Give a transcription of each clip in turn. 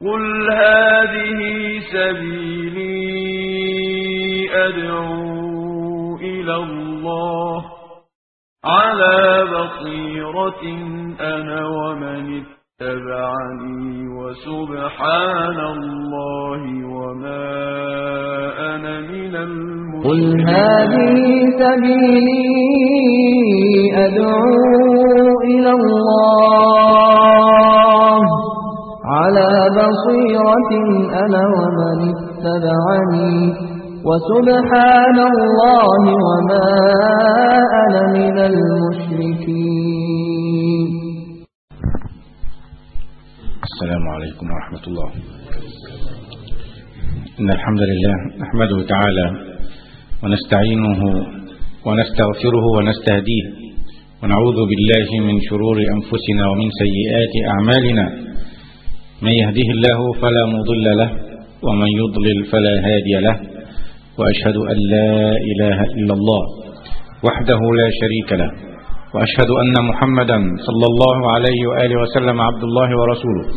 قل هذه سبيلي أدعو إلى الله على بصيرة أنا ومن اتبعني وسبحان الله وما أنا من قل المشركين هذه سبيلي أدعو إلى الله على بصيرة أنا ومن اتبعني وسبحان الله وما أنا من المشركين السلام عليكم ورحمة الله إن الحمد لله نحمده تعالى ونستعينه ونستغفره ونستهديه ونعوذ بالله من شرور أنفسنا ومن سيئات أعمالنا من يهده الله فلا مضل له ومن يضلل فلا هادي له وأشهد أن لا إله إلا الله وحده لا شريك له وأشهد أن محمدا صلى الله عليه وآله وسلم عبد الله ورسوله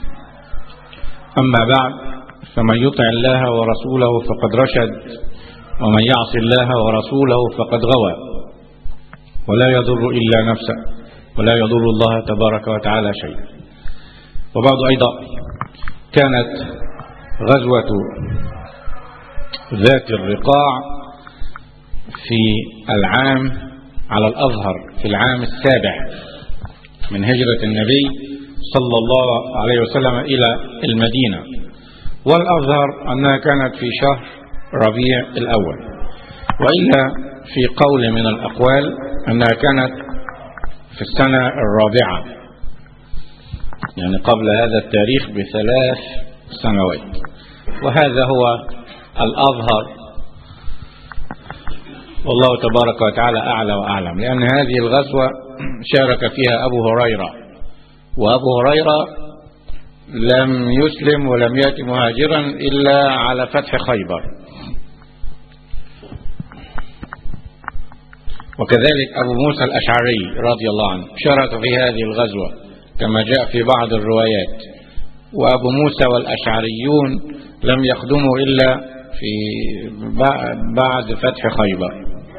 أما بعد فمن يطع الله ورسوله فقد رشد ومن يعص الله ورسوله فقد غوى ولا يضر إلا نفسه ولا يضر الله تبارك وتعالى شيئا وبعد أيضا كانت غزوة ذات الرقاع في العام على الأظهر في العام السابع من هجرة النبي صلى الله عليه وسلم إلى المدينة والأظهر أنها كانت في شهر ربيع الأول وإلا في قول من الأقوال أنها كانت في السنة الرابعة يعني قبل هذا التاريخ بثلاث سنوات وهذا هو الأظهر والله تبارك وتعالى أعلى وأعلم لأن هذه الغزوة شارك فيها أبو هريرة وأبو هريرة لم يسلم ولم يأتي مهاجرا إلا على فتح خيبر وكذلك أبو موسى الأشعري رضي الله عنه شارك في هذه الغزوة كما جاء في بعض الروايات وأبو موسى والأشعريون لم يخدموا إلا في بعد فتح خيبر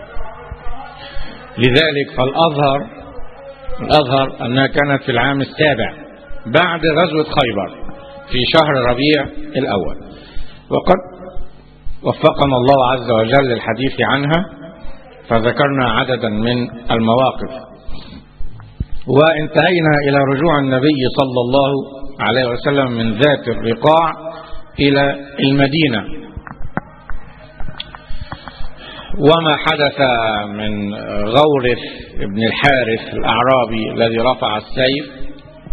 لذلك فالأظهر الأظهر أنها كانت في العام السابع بعد غزوة خيبر في شهر ربيع الأول وقد وفقنا الله عز وجل للحديث عنها فذكرنا عددا من المواقف وانتهينا إلى رجوع النبي صلى الله عليه وسلم من ذات الرقاع إلى المدينة وما حدث من غورث ابن الحارث الأعرابي الذي رفع السيف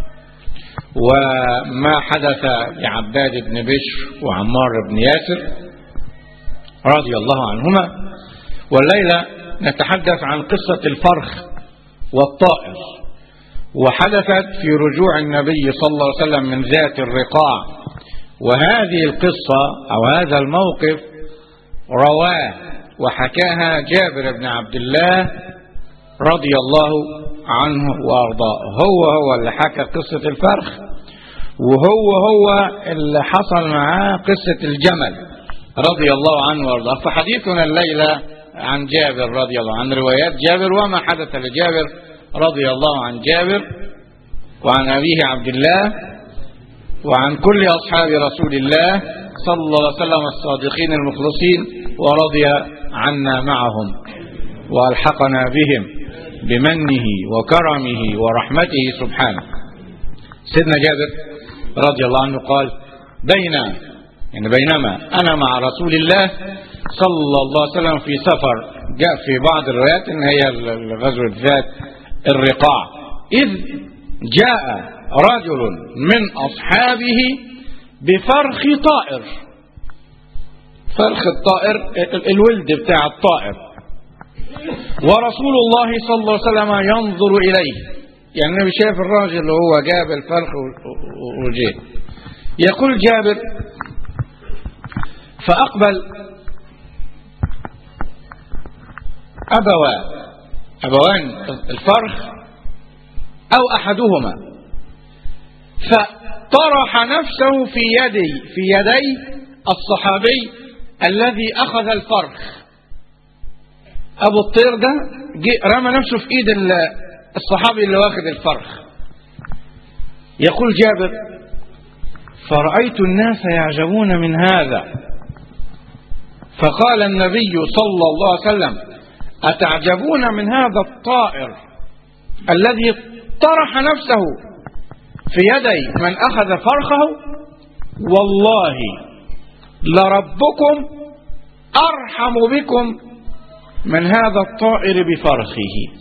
وما حدث لعباد بن بشر وعمار بن ياسر رضي الله عنهما والليلة نتحدث عن قصة الفرخ والطائر وحدثت في رجوع النبي صلى الله عليه وسلم من ذات الرقاع وهذه القصة أو هذا الموقف رواه وحكاها جابر بن عبد الله رضي الله عنه وارضاه هو هو اللي حكى قصة الفرخ وهو هو اللي حصل معاه قصة الجمل رضي الله عنه وارضاه فحديثنا الليلة عن جابر رضي الله عن روايات جابر وما حدث لجابر رضي الله عن جابر وعن أبيه عبد الله وعن كل أصحاب رسول الله صلى الله عليه وسلم الصادقين المخلصين ورضي عنا معهم وألحقنا بهم بمنه وكرمه ورحمته سبحانه سيدنا جابر رضي الله عنه قال بين يعني بينما أنا مع رسول الله صلى الله عليه وسلم في سفر جاء في بعض الروايات ان هي غزوة ذات الرقاع إذ جاء رجل من أصحابه بفرخ طائر فرخ الطائر الولد بتاع الطائر ورسول الله صلى الله عليه وسلم ينظر إليه يعني النبي شاف الراجل اللي هو جاب الفرخ وجيه يقول جابر فأقبل أبوا أبوان الفرخ أو أحدهما طرح نفسه في يدي في يدي الصحابي الذي أخذ الفرخ أبو الطير ده جه رمى نفسه في إيد ال- الصحابي اللي واخد الفرخ يقول جابر فرأيت الناس يعجبون من هذا فقال النبي صلى الله عليه وسلم أتعجبون من هذا الطائر الذي طرح نفسه في يدي من أخذ فرخه والله لربكم أرحم بكم من هذا الطائر بفرخه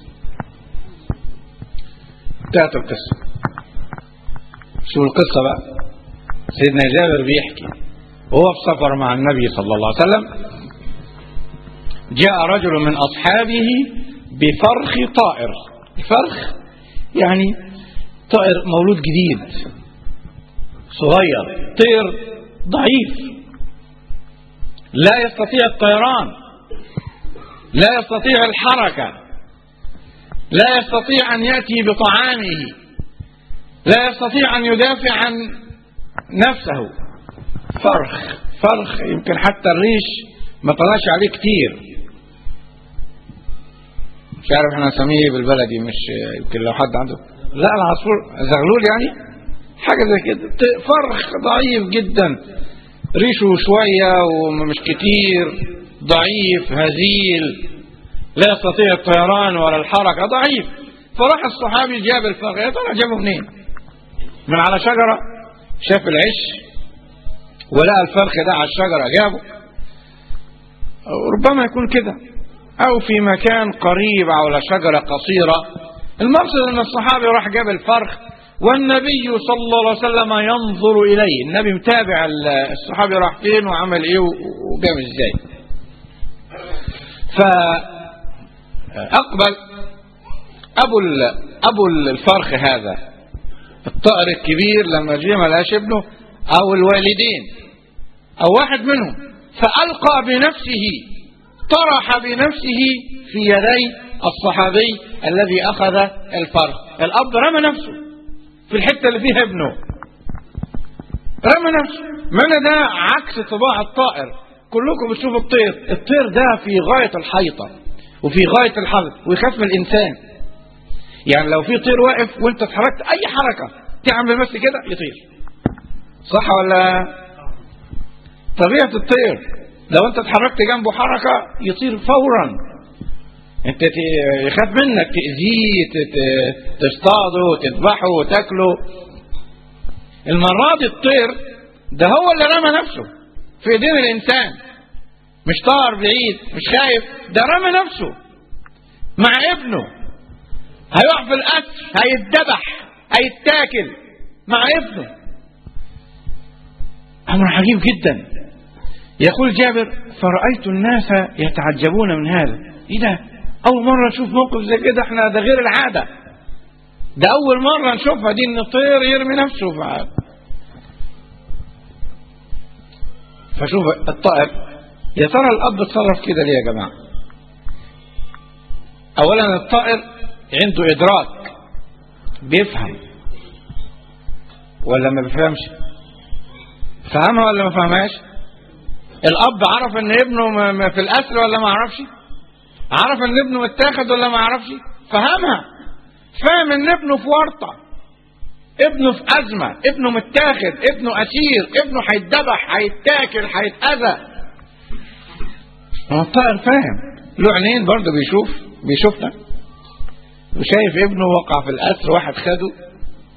انتهت القصة شو القصة بقى سيدنا جابر بيحكي وهو في سفر مع النبي صلى الله عليه وسلم جاء رجل من أصحابه بفرخ طائر الفرخ يعني طائر مولود جديد صغير طير ضعيف لا يستطيع الطيران لا يستطيع الحركة لا يستطيع أن يأتي بطعامه لا يستطيع أن يدافع عن نفسه فرخ فرخ يمكن حتى الريش ما طلعش عليه كتير مش عارف احنا نسميه ايه بالبلدي مش يمكن لو حد عنده لا العصفور زغلول يعني حاجة زي كده ت- فرخ ضعيف جدا ريشه شوية ومش كتير ضعيف هزيل لا يستطيع الطيران ولا الحركة ضعيف فراح الصحابي جاب الفرخ يا ترى جابه منين من على شجرة شاف العش ولقى الفرخ ده على الشجرة جابه ربما يكون كده أو في مكان قريب على شجرة قصيرة المقصد أن الصحابي راح جاب الفرخ والنبي صلى الله عليه وسلم ينظر إليه النبي متابع ال- الصحابي راح فين وعمل إيه وجاب إزاي فأقبل أبو ال- أبو الفرخ هذا الطائر الكبير لما جه ما لقاش ابنه أو الوالدين أو واحد منهم فألقى بنفسه طرح بنفسه في يدي الصحابي الذي أخذ الفرخ الأب رمى نفسه في الحتة اللي فيها ابنه رمى نفسه معنى ده عكس طباع الطائر كلكم بتشوفوا الطير الطير ده في غاية الحيطة وفي غاية الحظ ويخاف من الإنسان يعني لو في طير واقف وانت اتحركت أي حركة تعمل بس كده يطير صح ولا طبيعة الطير لو انت اتحركت جنبه حركة يطير فورا انت ت- يخاف منك تأذيه تت- تصطاده تذبحه تاكله المرة دي الطير ده هو اللي رمى نفسه في ايدين الانسان مش طار بعيد مش خايف ده رمى نفسه مع ابنه هيقع في القتل هيتذبح هيتاكل مع ابنه امر عجيب جدا يقول جابر فرأيت الناس يتعجبون من هذا ايه ده اول مرة نشوف موقف زي كده احنا ده غير العادة ده اول مرة نشوفها دي ان طير يرمي نفسه في فشوف الطائر يا ترى الاب اتصرف كده ليه يا جماعة اولا الطائر عنده ادراك بيفهم ولا ما بيفهمش فهمها ولا ما فهمهاش الاب عرف ان ابنه م- م- في الاسر ولا ما عرفش عرف ان ابنه متاخد ولا ما عرفش فهمها فاهم ان ابنه في ورطه ابنه في ازمه ابنه متاخد ابنه اسير ابنه هيتذبح هيتاكل هيتاذى هو الطائر فاهم له عينين برضه بيشوف بيشوفنا وشايف ابنه وقع في الاسر واحد خده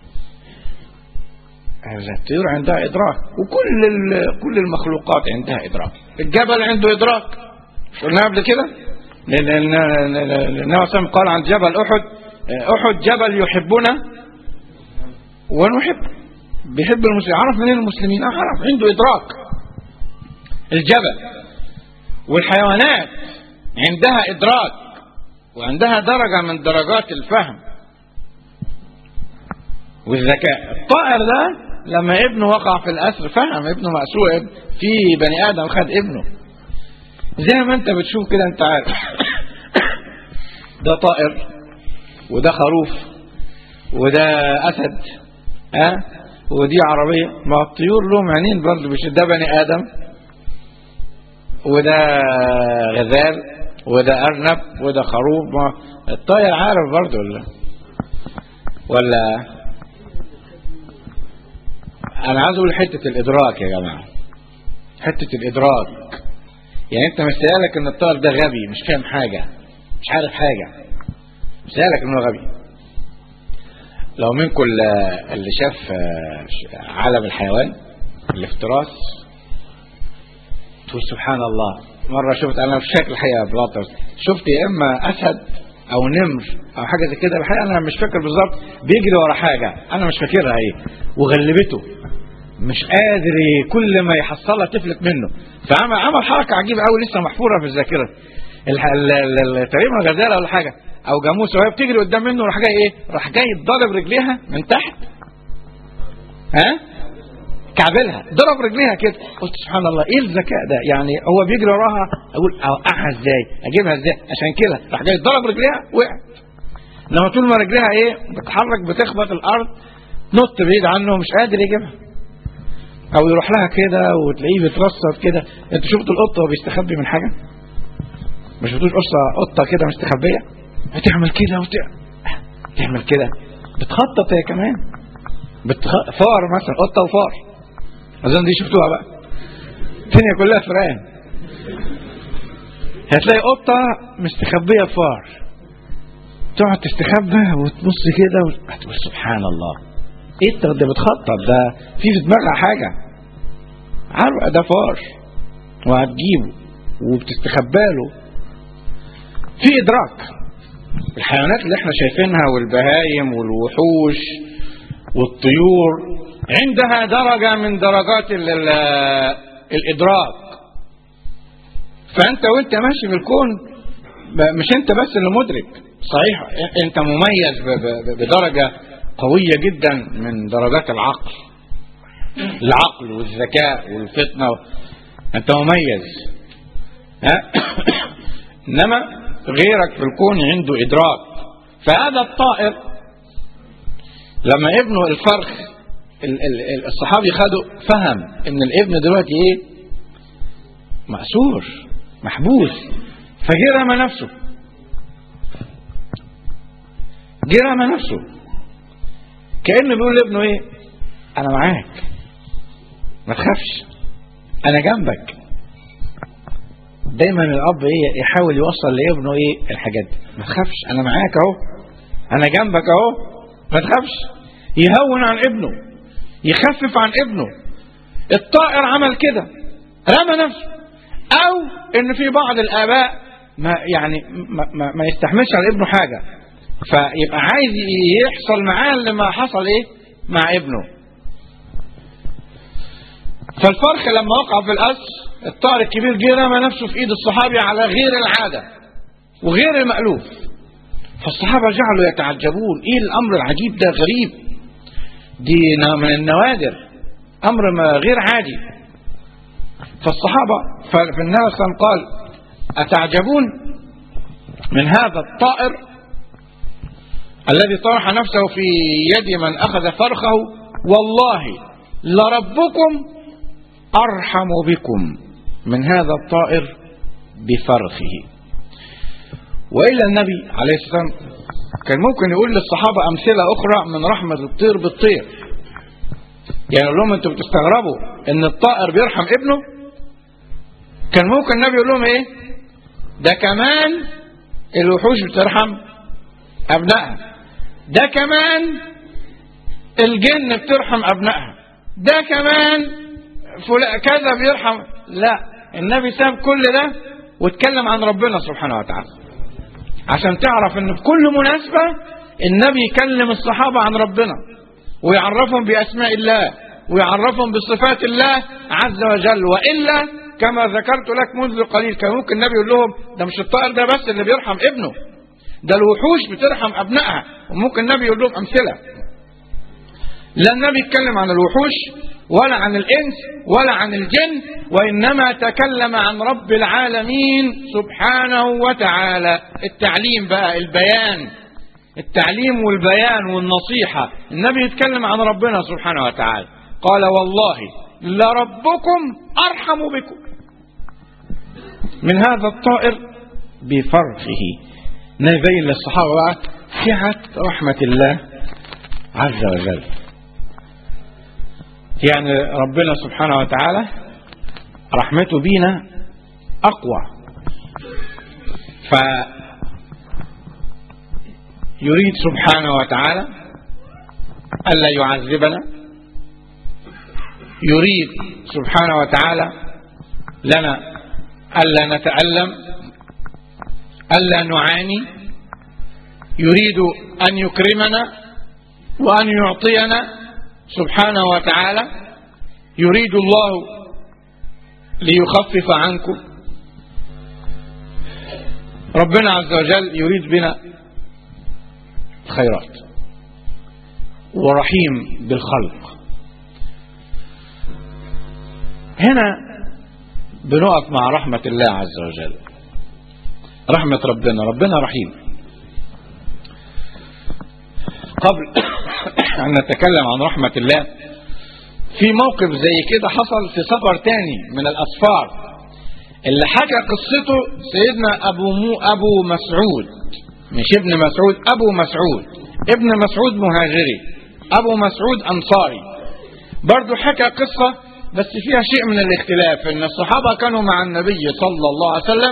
هذا الطيور عندها إدراك وكل ال- كل المخلوقات عندها إدراك الجبل عنده إدراك مش قلنا قبل كده لأن- لأن لأن- لأن النبي صلى الله عليه وسلم قال عن جبل أحد أحد جبل يحبنا ونحب بيحب المسلمين عرف منين المسلمين آه عرف عنده إدراك الجبل والحيوانات عندها إدراك وعندها درجة من درجات الفهم والذكاء الطائر ده لما ابنه وقع في الأسر فهم ابنه مأسور في بني آدم خد ابنه زي ما انت بتشوف كده انت عارف ده طائر وده خروف وده أسد ها ودي عربية ما الطيور لهم عينين برضه مش ده بني آدم وده غزال وده أرنب وده خروف ما الطاير عارف برضه ولا ولا أنا عايز أقول حتة الإدراك يا جماعة حتة الإدراك يعني أنت مش سألك إن الطائر ده غبي مش فاهم حاجة مش عارف حاجة مش سألك إنه غبي لو منكم اللي اللي شاف آه، عالم الحيوان الافتراس تقول سبحان الله مرة شفت أنا في شكل الحقيقة بلاطر شفت يا إما أسد أو نمر أو حاجة زي كده الحقيقة أنا مش فاكر بالظبط بيجري ورا حاجة أنا مش فاكرها إيه وغلبته مش قادر ي- كل ما يحصلها تفلت منه فعمل عمل حركة عجيبة قوي لسه محفورة في الذاكرة الح- ال- ال- ال- تقريبا غزالة ولا حاجة أو جاموسة وهي بتجري قدام منه راح جاي إيه راح جاي ضارب رجليها من تحت ها كعبلها ضرب رجليها كده قلت سبحان الله ايه الذكاء ده يعني هو بيجري وراها اقول اوقعها ازاي اجيبها ازاي عشان كده راح جاي ضرب رجليها وقعت انما طول ما رجليها ايه بتتحرك بتخبط الارض نط بعيد عنه مش قادر يجيبها او يروح لها كده وتلاقيه بيترصد كده انت شفت القطه وهو بيستخبي من حاجه مش بتقول قصه قطه كده مستخبيه هتعمل كده وتعمل تعمل كده بتخطط هي كمان بتخ... فار مثلا قطه وفار اظن دي شفتوها بقى الدنيا كلها فرقان هتلاقي قطه مستخبيه في فار تقعد تستخبى وتبص كده و... هتقول سبحان الله ايه انت ده بتخطط ده في في دماغها حاجه عارف ده فار وهتجيبه وبتستخبى له في ادراك الحيوانات اللي احنا شايفينها والبهايم والوحوش والطيور عندها درجة من درجات ال ال الإدراك فأنت وأنت ماشي في الكون ب- مش أنت بس اللي مدرك صحيح أنت مميز ب- ب- بدرجة قوية جدا من درجات العقل العقل والذكاء والفطنة أنت مميز ها؟ إنما غيرك في الكون عنده إدراك فهذا الطائر لما ابنه الفرخ ال- ال- ال- الصحابي خده فهم ان الابن دلوقتي ايه مأسور محبوس فجه رمى نفسه جه رمى نفسه كأنه بيقول لابنه ايه انا معاك ما تخافش انا جنبك دايما الاب ايه يحاول يوصل لابنه ايه الحاجات دي ما تخافش انا معاك اهو انا جنبك اهو ما تخافش يهون عن ابنه يخفف عن ابنه الطائر عمل كده رمى نفسه او ان في بعض الاباء ما يعني ما, ما, ما يستحملش على ابنه حاجه فيبقى عايز يحصل معاه اللي ما حصل ايه مع ابنه فالفرخ لما وقع في الأسر الطائر الكبير جه رمى نفسه في ايد الصحابي على غير العاده وغير المألوف فالصحابة جعلوا يتعجبون ايه الامر العجيب ده غريب دي ن- من النوادر امر ما غير عادي فالصحابة ففي النبي صلى الله عليه وسلم قال اتعجبون من هذا الطائر الذي طرح نفسه في يد من اخذ فرخه والله لربكم ارحم بكم من هذا الطائر بفرخه وإلا النبي عليه الصلاة والسلام كان ممكن يقول للصحابة أمثلة أخرى من رحمة الطير بالطير يعني يقول لهم أنتوا بتستغربوا إن الطائر بيرحم ابنه كان ممكن النبي يقول لهم إيه ده كمان الوحوش بترحم أبنائها ده كمان الجن بترحم أبنائها ده كمان فلا كذا بيرحم لا النبي ساب كل ده واتكلم عن ربنا سبحانه وتعالى عشان تعرف ان في كل مناسبة النبي يكلم الصحابة عن ربنا ويعرفهم بأسماء الله ويعرفهم بصفات الله عز وجل وإلا كما ذكرت لك منذ قليل كان ممكن النبي يقول لهم ده مش الطائر ده بس اللي بيرحم ابنه ده الوحوش بترحم أبنائها وممكن النبي يقول لهم أمثلة لا النبي يتكلم عن الوحوش ولا عن الإنس ولا عن الجن وإنما تكلم عن رب العالمين سبحانه وتعالى التعليم بقى البيان التعليم والبيان والنصيحة النبي يتكلم عن ربنا سبحانه وتعالى قال والله لربكم أرحم بكم من هذا الطائر بفرخه نبين للصحابة بقى سعة رحمة الله عز وجل يعني ربنا سبحانه وتعالى رحمته بينا أقوى ف يريد سبحانه وتعالى ألا يعذبنا يريد سبحانه وتعالى لنا ألا نتألم ألا نعاني يريد أن يكرمنا وأن يعطينا سبحانه وتعالى يريد الله ليخفف عنكم ربنا عز وجل يريد بنا الخيرات ورحيم بالخلق هنا بنقف مع رحمة الله عز وجل رحمة ربنا ربنا رحيم قبل أن نتكلم عن رحمة الله في موقف زي كده حصل في سفر تاني من الأسفار اللي حكى قصته سيدنا أبو, مو أبو مسعود مش ابن مسعود أبو مسعود ابن مسعود مهاجري أبو مسعود أنصاري برضو حكى قصة بس فيها شيء من الاختلاف ان الصحابة كانوا مع النبي صلى الله عليه وسلم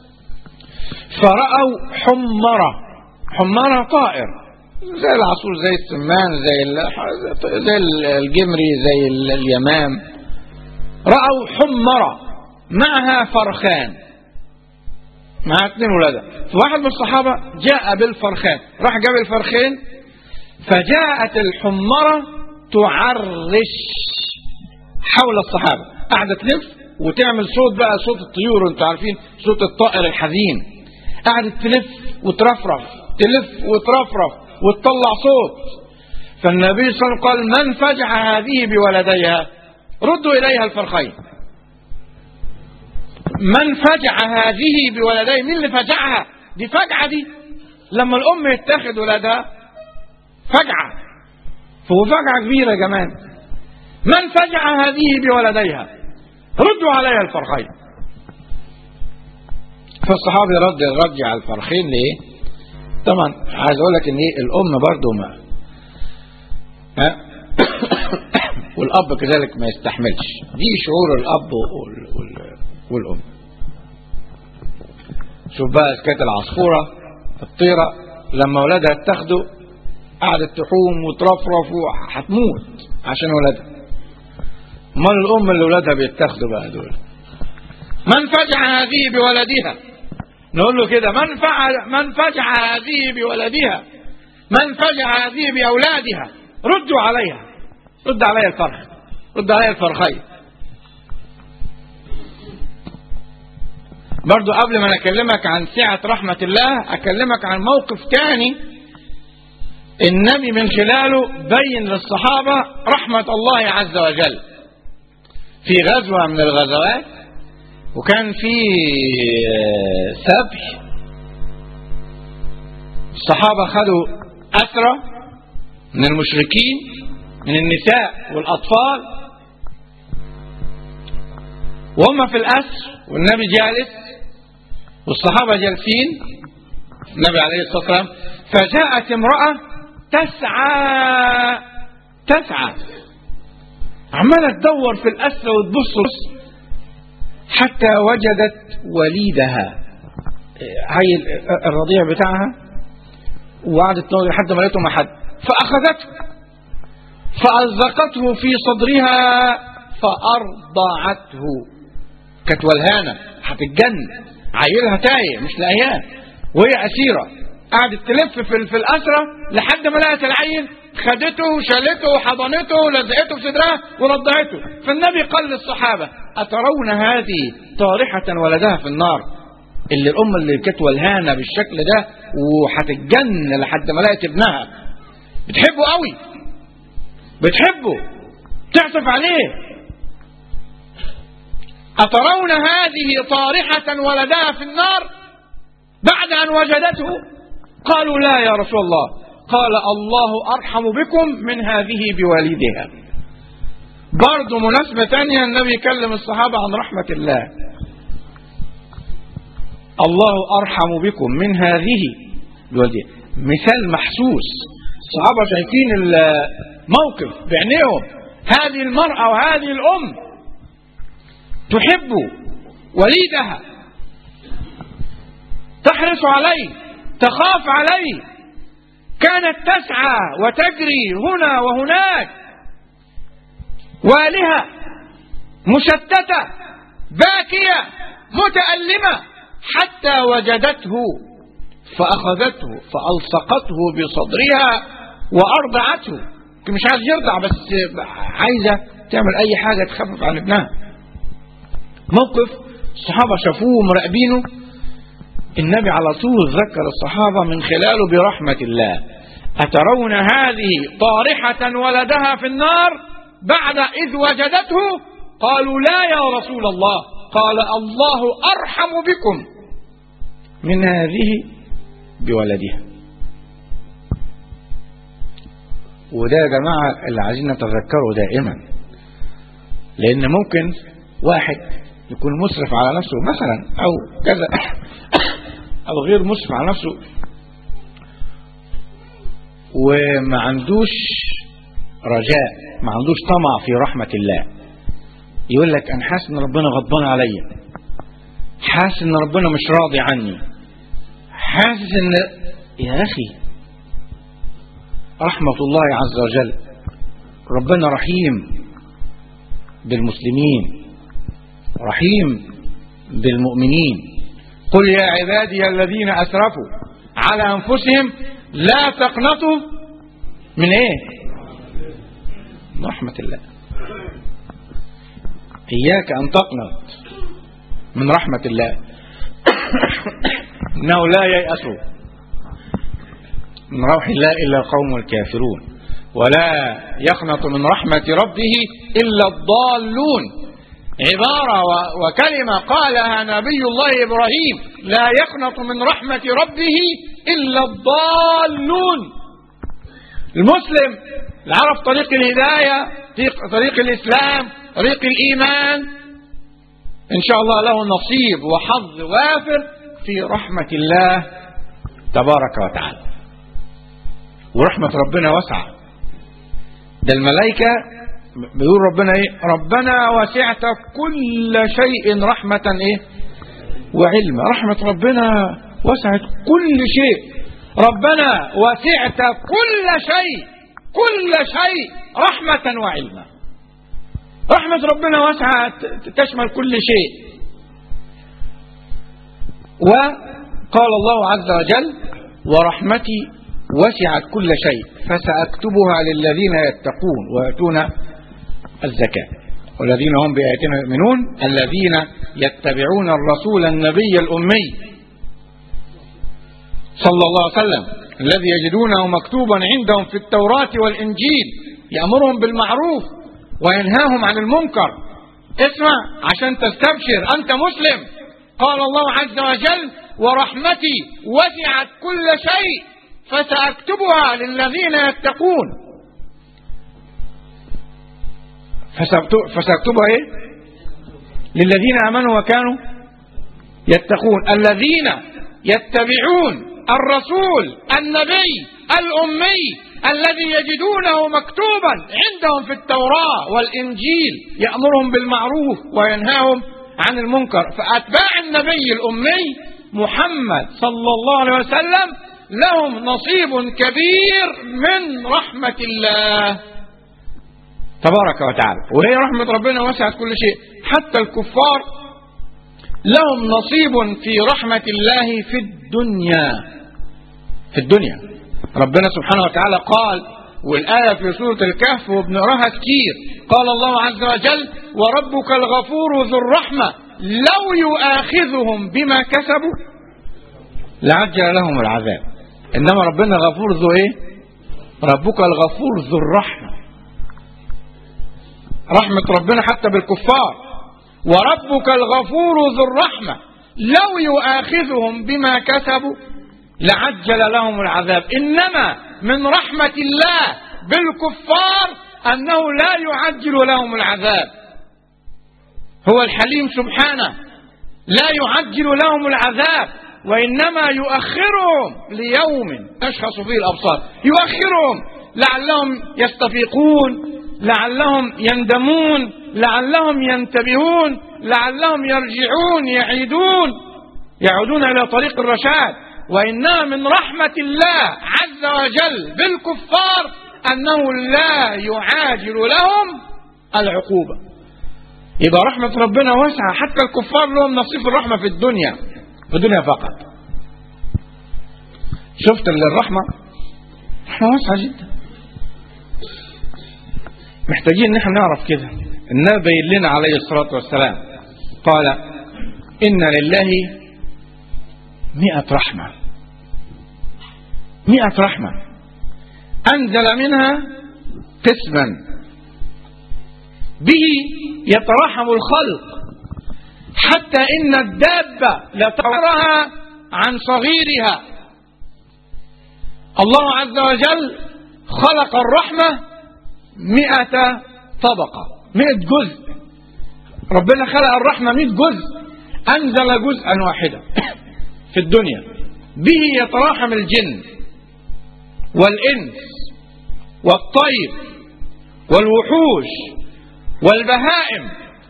فرأوا حمرة حمرة طائر زي العصفور زي السمان زي زي الجمري زي اليمام رأوا حمرة معها فرخان مع اثنين ولادها فواحد من الصحابة جاء بالفرخان راح جاب الفرخين فجاءت الحمرة تعرش حول الصحابة قاعدة تلف وتعمل صوت بقى صوت الطيور انتوا عارفين صوت الطائر الحزين قاعدة تلف وترفرف تلف وترفرف وتطلع صوت فالنبي صلى الله عليه وسلم قال من فجع هذه بولديها ردوا إليها الفرخين من فجع هذه بولديه مين اللي فجعها دي فجعة دي لما الأم يتخذ ولدها فجعة فهو فجعة كبيرة يا جماعة من فجع هذه بولديها ردوا عليها الفرخين فالصحابي رد رجع الفرخين ليه طبعا عايز اقول لك ان ايه الام برضه ما ها والاب كذلك ما يستحملش دي شعور الاب وال... وال... والام شوف بقى كانت العصفوره الطيره لما ولادها اتخذوا قعدت تحوم وترفرف وهتموت عشان ولادها امال الام اللي ولادها بيتاخدوا بقى دول من فجع هذه بولدها نقول له كده من فعل من فجع هذه بولدها من فجع هذه باولادها ردوا عليها رد عليها الفرخ رد عليها الفرخين برضو قبل ما اكلمك عن سعة رحمة الله اكلمك عن موقف تاني النبي من خلاله بين للصحابة رحمة الله عز وجل في غزوة من الغزوات وكان في سبح الصحابة خدوا أسرى من المشركين من النساء والأطفال وهم في الأسر والنبي جالس والصحابة جالسين النبي عليه الصلاة والسلام فجاءت امرأة تسعى تسعى عمالة تدور في الأسر وتبص حتى وجدت وليدها هاي الرضيع بتاعها وقعدت تدور لحد ما لقيته مع حد فأخذته فألزقته في صدرها فأرضعته كانت ولهانة هتتجن عيلها تايه مش لاقياه وهي أسيرة قعدت تلف في, في الأسرة لحد ما لقت العيل خدته وشالته وحضنته ولزقته في صدرها ورضعته فالنبي قال للصحابة أترون هذه طارحة ولدها في النار اللي الأم اللي كانت ولهانة بالشكل ده وهتتجن لحد ما لقت ابنها بتحبه قوي بتحبه تعطف عليه أترون هذه طارحة ولدها في النار بعد أن وجدته قالوا لا يا رسول الله قال الله أرحم بكم من هذه بوالدها برضه مناسبة تانية النبي يكلم الصحابة عن رحمة الله الله أرحم بكم من هذه بوالدها مثال محسوس الصحابة شايفين الموقف بعينيهم هذه المرأة وهذه الأم تحب وليدها تحرص عليه تخاف عليه كانت تسعى وتجري هنا وهناك والهة مشتتة باكية متألمة حتى وجدته فأخذته فألصقته بصدرها وأرضعته مش عايز يرضع بس عايزة تعمل أي حاجة تخفف عن ابنها موقف الصحابة شافوه مراقبينه النبي على طول ذكر الصحابة من خلاله برحمة الله أترون هذه طارحة ولدها في النار بعد إذ وجدته قالوا لا يا رسول الله قال الله أرحم بكم من هذه بولدها وده يا جماعة اللي عايزين نتذكره دائما لأن ممكن واحد يكون مسرف على نفسه مثلا أو كذا أو غير مسرف على نفسه وما عندوش رجاء ما عندوش طمع في رحمة الله يقول لك أنا حاسس إن ربنا غضبان عليا حاسس إن ربنا مش راضي عني حاسس إن يا أخي رحمة الله عز وجل ربنا رحيم بالمسلمين رحيم بالمؤمنين قل يا عبادي الذين أسرفوا على أنفسهم لا تقنطوا من إيه من رحمة الله إياك أن تقنط من رحمة الله إنه لا ييأس من روح الله إلا القوم الكافرون ولا يقنط من رحمة ربه إلا الضالون عبارة وكلمة قالها نبي الله إبراهيم لا يقنط من رحمة ربه إلا الضالون المسلم اللي عرف طريق الهداية طريق الإسلام طريق الإيمان إن شاء الله له نصيب وحظ وافر في رحمة الله تبارك وتعالى ورحمة ربنا واسعة ده الملائكة بيقول ربنا ايه ربنا وسعت كل شيء رحمة ايه وعلما رحمة ربنا وسعت كل شيء ربنا وسعت كل شيء كل شيء رحمة وعلما رحمة ربنا واسعة تشمل كل شيء وقال الله عز وجل ورحمتي وسعت كل شيء فسأكتبها للذين يتقون ويأتون الزكاة والذين هم بآياتنا يؤمنون الذين يتبعون الرسول النبي الأمي صلى الله عليه وسلم الذي يجدونه مكتوبا عندهم في التوراة والإنجيل يأمرهم بالمعروف وينهاهم عن المنكر اسمع عشان تستبشر أنت مسلم قال الله عز وجل ورحمتي وسعت كل شيء فسأكتبها للذين يتقون فسأكتبها ايه للذين امنوا وكانوا يتقون الذين يتبعون الرسول النبي الامي الذي يجدونه مكتوبا عندهم في التوراه والانجيل يامرهم بالمعروف وينهاهم عن المنكر فاتباع النبي الامي محمد صلى الله عليه وسلم لهم نصيب كبير من رحمه الله تبارك وتعالى وهي رحمة ربنا وسعت كل شيء حتى الكفار لهم نصيب في رحمة الله في الدنيا في الدنيا ربنا سبحانه وتعالى قال والآية في سورة الكهف وبنقراها كتير قال الله عز وجل وربك الغفور ذو الرحمة لو يؤاخذهم بما كسبوا لعجل لهم العذاب إنما ربنا غفور ذو إيه ربك الغفور ذو الرحمة رحمة ربنا حتى بالكفار وربك الغفور ذو الرحمة لو يؤاخذهم بما كسبوا لعجل لهم العذاب إنما من رحمة الله بالكفار أنه لا يعجل لهم العذاب هو الحليم سبحانه لا يعجل لهم العذاب وإنما يؤخرهم ليوم تشخص فيه الأبصار يؤخرهم لعلهم يستفيقون لعلهم يندمون لعلهم ينتبهون لعلهم يرجعون يعيدون يعودون إلى طريق الرشاد وإنما من رحمة الله عز وجل بالكفار أنه لا يعاجل لهم العقوبة يبقى رحمة ربنا واسعة حتى الكفار لهم نصيب الرحمة في الدنيا في الدنيا فقط شفت الرحمة رحمة واسعة جدا محتاجين ان احنا نعرف كده النبي بين لنا عليه الصلاة والسلام قال إن لله مئة رحمة مئة رحمة أنزل منها قسما به يترحم الخلق حتى إن الدابة لترها عن صغيرها الله عز وجل خلق الرحمة مئة طبقة مئة جزء ربنا خلق الرحمة مئة جزء أنزل جزءا واحدا في الدنيا به يتراحم الجن والإنس والطير والوحوش والبهائم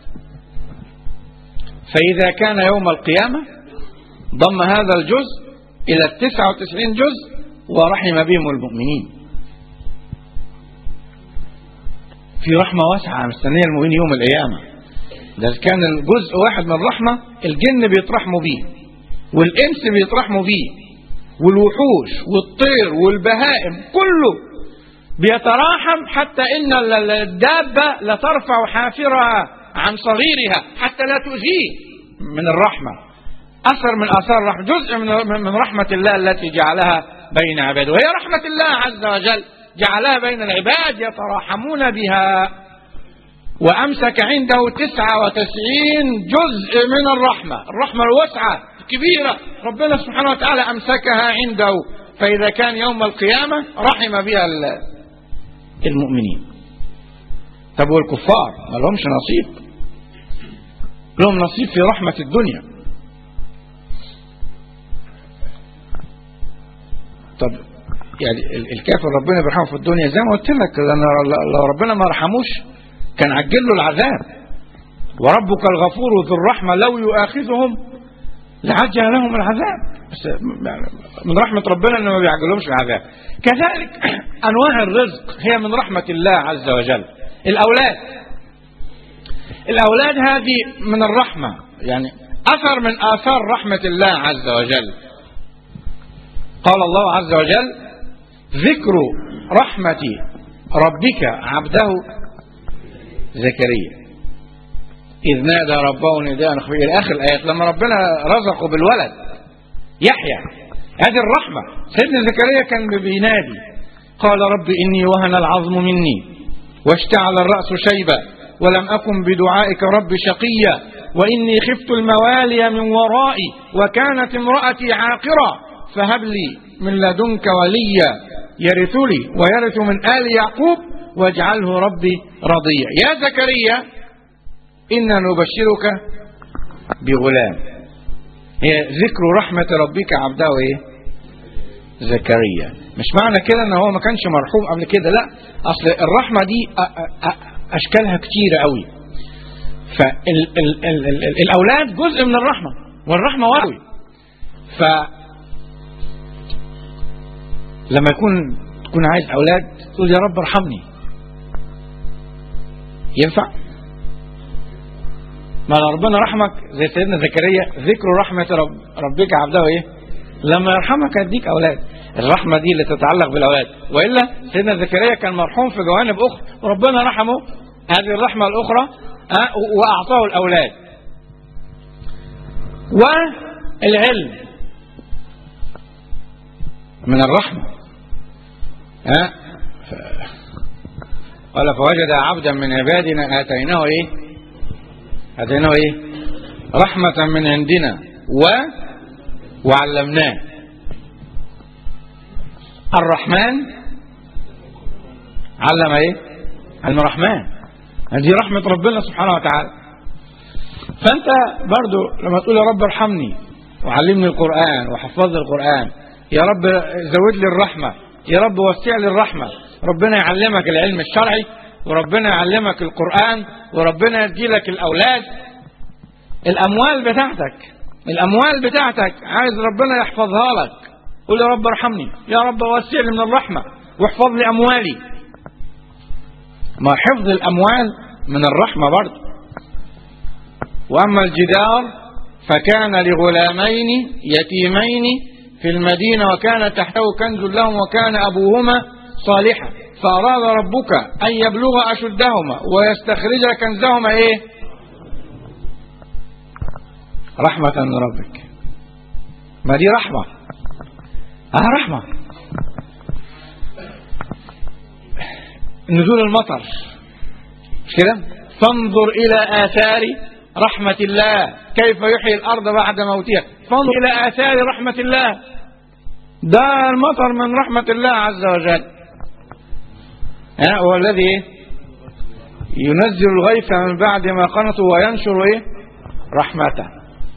فإذا كان يوم القيامة ضم هذا الجزء إلى التسعة وتسعين جزء ورحم بهم المؤمنين في رحمة واسعة مستنية المؤمنين يوم القيامة ده كان الجزء واحد من الرحمة الجن بيترحموا بيه والإنس بيترحموا بيه والوحوش والطير والبهائم كله بيتراحم حتى إن الدابة لترفع حافرها عن صغيرها حتى لا تؤذيه من الرحمة أثر من آثار الرحمة جزء من من رحمة الله التي جعلها بين عباده وهي رحمة الله عز وجل جعلها بين العباد يتراحمون بها وأمسك عنده تسعة وتسعين جزء من الرحمة الرحمة الوسعة الكبيرة ربنا سبحانه وتعالى أمسكها عنده فإذا كان يوم القيامة رحم بها المؤمنين طب والكفار ما لهمش نصيب لهم نصيب في رحمة الدنيا طب يعني الكافر ربنا بيرحمه في الدنيا زي ما قلت لك لو ربنا ما رحموش كان عجل له العذاب وربك الغفور ذو الرحمة لو يؤاخذهم لعجل لهم العذاب بس من رحمة ربنا انه ما بيعجلهمش العذاب كذلك انواع الرزق هي من رحمة الله عز وجل الاولاد الاولاد هذه من الرحمة يعني اثر من اثار رحمة الله عز وجل قال الله عز وجل ذكر رحمة ربك عبده زكريا إذ نادى ربه نداء خفيا إلى آخر الآيات لما ربنا رزقه بالولد يحيى هذه الرحمة سيدنا زكريا كان بينادي قال رب إني وهن العظم مني واشتعل الرأس شيبا ولم أكن بدعائك رب شقيا وإني خفت الموالي من ورائي وكانت امرأتي عاقرة فهب لي من لدنك وليا يرث لي ويرث من آل يعقوب واجعله ربي رضيا يا زكريا إنا نبشرك بغلام هي ذكر رحمة ربك عبده إيه زكريا مش معنى كده ان هو ما كانش مرحوم قبل كده لا اصل الرحمة دي اشكالها كتيرة قوي فالاولاد جزء من الرحمة والرحمة واوي ف لما يكون تكون عايز اولاد تقول يا رب ارحمني ينفع ما ربنا رحمك زي سيدنا زكريا ذكر رحمة رب ربك عبده ايه لما يرحمك هديك اولاد الرحمة دي اللي تتعلق بالاولاد والا سيدنا زكريا كان مرحوم في جوانب اخرى وربنا رحمه هذه الرحمة الاخرى أه واعطاه الاولاد والعلم من الرحمة ها أه؟ قال فوجد عبدا من عبادنا اتيناه ايه اتيناه ايه رحمة من عندنا و وعلمناه الرحمن علم ايه علم الرحمن هذه رحمة ربنا سبحانه وتعالى فانت برضو لما تقول يا رب ارحمني وعلمني القرآن وحفظني القرآن يا رب زود لي الرحمة يا رب وسع لي الرحمة ربنا يعلمك العلم الشرعي وربنا يعلمك القرآن وربنا يدي لك الأولاد الأموال بتاعتك الأموال بتاعتك عايز ربنا يحفظها لك قول يا رب ارحمني يا رب وسع لي من الرحمة واحفظ لي أموالي ما حفظ الأموال من الرحمة برضه وأما الجدار فكان لغلامين يتيمين في المدينة وكان تحته كنز لهم وكان أبوهما صالحا فأراد ربك أن يبلغ أشدهما ويستخرج كنزهما إيه رحمة من ربك ما دي رحمة آه رحمة نزول المطر مش كده فانظر إلى آثار رحمة الله كيف يحيي الأرض بعد موتها فانظر إلى آثار رحمة الله ده المطر من رحمة الله عز وجل ها هو الذي ينزل الغيث من بعد ما قنطوا وينشر ايه رحمته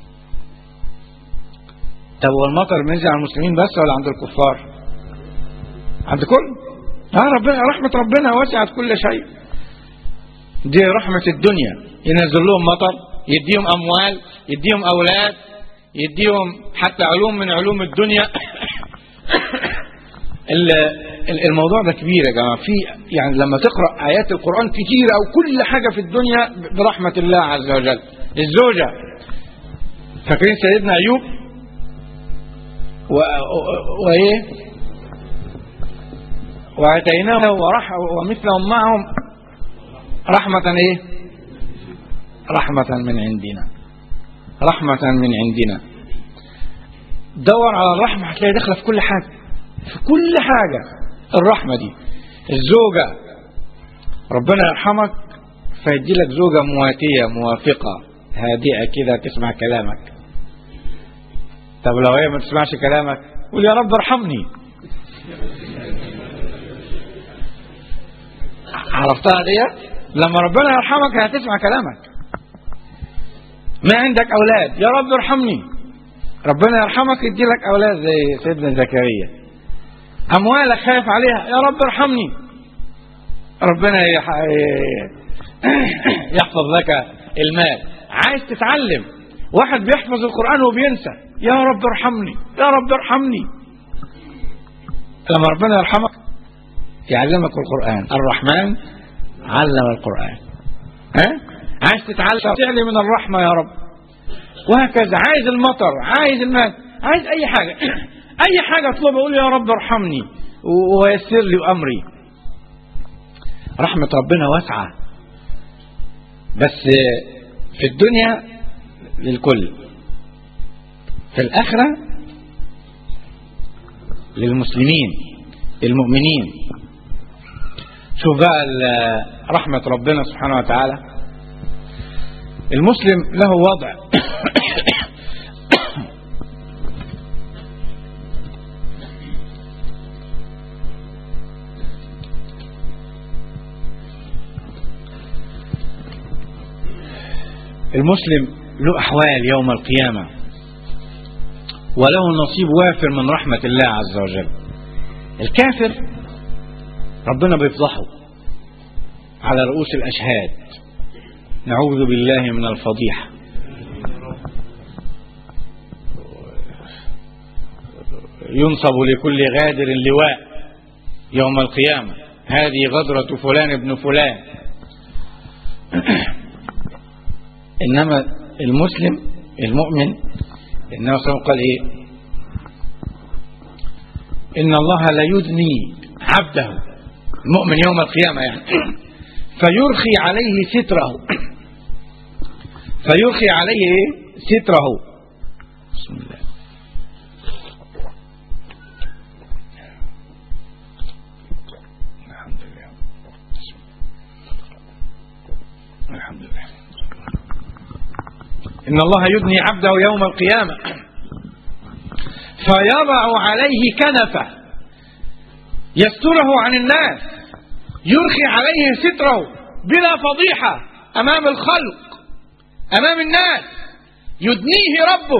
طب هو المطر بينزل على المسلمين بس ولا عند الكفار عند كل اه ربنا رحمة ربنا وسعت كل شيء دي رحمة الدنيا ينزل لهم مطر يديهم أموال يديهم أولاد يديهم حتى علوم من علوم الدنيا الموضوع ده كبير يا جماعة في يعني لما تقرأ آيات القرآن كتير أو كل حاجة في الدنيا برحمة الله عز وجل الزوجة فاكرين سيدنا أيوب وإيه واتيناه ورح ومثلهم معهم رحمة ايه رحمة من عندنا رحمة من عندنا دور على الرحمة هتلاقي داخلة في كل حاجة في كل حاجة الرحمة دي الزوجة ربنا يرحمك فيدي لك زوجة مواتية موافقة هادئة كده تسمع كلامك طب لو هي ما تسمعش كلامك قول يا رب ارحمني عرفتها دي لما ربنا يرحمك هتسمع كلامك ما عندك اولاد يا رب ارحمني ربنا يرحمك يدي لك اولاد زي سيدنا زكريا اموالك خايف عليها يا رب ارحمني ربنا يحفظ لك المال عايز تتعلم واحد بيحفظ القرآن وبينسى يا رب ارحمني يا رب ارحمني لما ربنا يرحمك يعلمك القرآن الرحمن علم القرآن ها عايز تتعلم تعلي من الرحمة يا رب وهكذا عايز المطر عايز المال عايز أي حاجة أي حاجة اطلبها أقول يا رب ارحمني ويسر لي أمري رحمة ربنا واسعة بس في الدنيا للكل في الآخرة للمسلمين المؤمنين شوف بقى رحمة ربنا سبحانه وتعالى المسلم له وضع المسلم له أحوال يوم القيامة وله نصيب وافر من رحمة الله عز وجل الكافر ربنا بيفضحه على رؤوس الأشهاد نعوذ بالله من الفضيحة ينصب لكل غادر لواء يوم القيامة هذه غدرة فلان ابن فلان إنما المسلم المؤمن النبي صلى الله عليه وسلم قال إيه إن الله لا يدني عبده المؤمن يوم القيامة يعني فيرخي عليه ستره فيرخي عليه إيه؟ ستره بسم الله الحمد لله الحمد لله إن الله يدني عبده يوم القيامة فيضع عليه كنفه يستره عن الناس يرخي عليه ستره بلا فضيحة أمام الخلق أمام الناس يدنيه ربه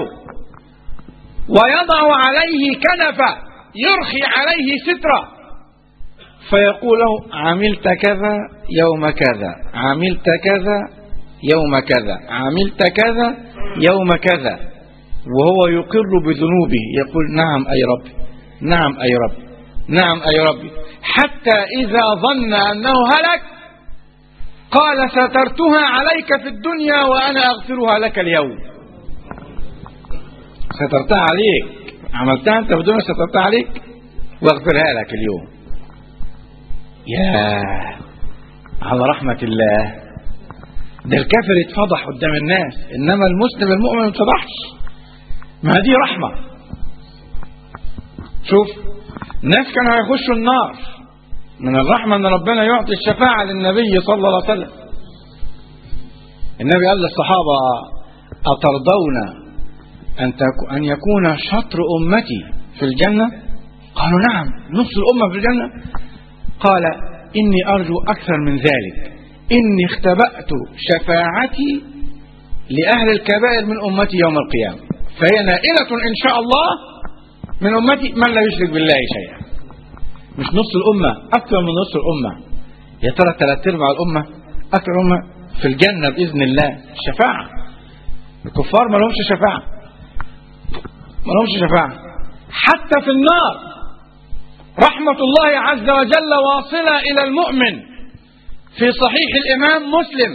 ويضع عليه كنفة يرخي عليه ستره فيقول له عملت كذا يوم كذا عملت كذا يوم كذا عملت كذا يوم كذا وهو يقر بذنوبه يقول نعم أي ربي نعم أي ربي نعم أي ربي حتى إذا ظن أنه هلك قال سترتها عليك في الدنيا وأنا أغفرها لك اليوم سترتها عليك عملتها أنت في الدنيا سترتها عليك واغفرها لك اليوم يا على رحمة الله ده الكافر يتفضح قدام الناس إنما المسلم المؤمن ما يتفضحش ما دي رحمة شوف ناس كانوا هيخشوا النار من الرحمة أن ربنا يعطي الشفاعة للنبي صلى الله عليه وسلم النبي قال للصحابة أترضون أن, تكو أن يكون شطر أمتي في الجنة قالوا نعم نصف الأمة في الجنة قال إني أرجو أكثر من ذلك إني اختبأت شفاعتي لأهل الكبائر من أمتي يوم القيامة فهي نائلة إن شاء الله من أمتي من لا يشرك بالله شيئا مش نص الأمة أكثر من نص الأمة يا ترى ثلاث أرباع الأمة أكثر الأمة في الجنة بإذن الله شفاعة الكفار ما لهمش شفاعة ما لهمش شفاعة حتى في النار رحمة الله عز وجل واصلة إلى المؤمن في صحيح الإمام مسلم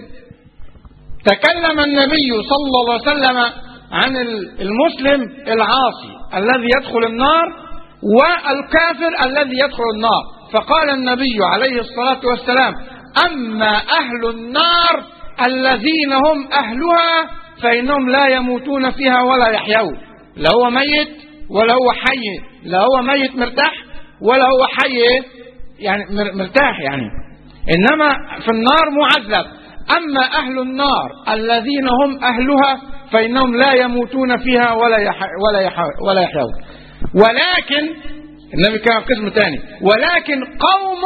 تكلم النبي صلى الله عليه وسلم عن المسلم العاصي الذي يدخل النار والكافر الذي يدخل النار فقال النبي عليه الصلاة والسلام أما أهل النار الذين هم أهلها فإنهم لا يموتون فيها ولا يحيون لا هو ميت ولا هو حي لا هو ميت مرتاح ولا هو حي يعني مرتاح يعني إنما في النار معذب أما أهل النار الذين هم أهلها فإنهم لا يموتون فيها ولا يح ولا يح ولا يحيون ولكن النبي كان قسم ثاني ولكن قوم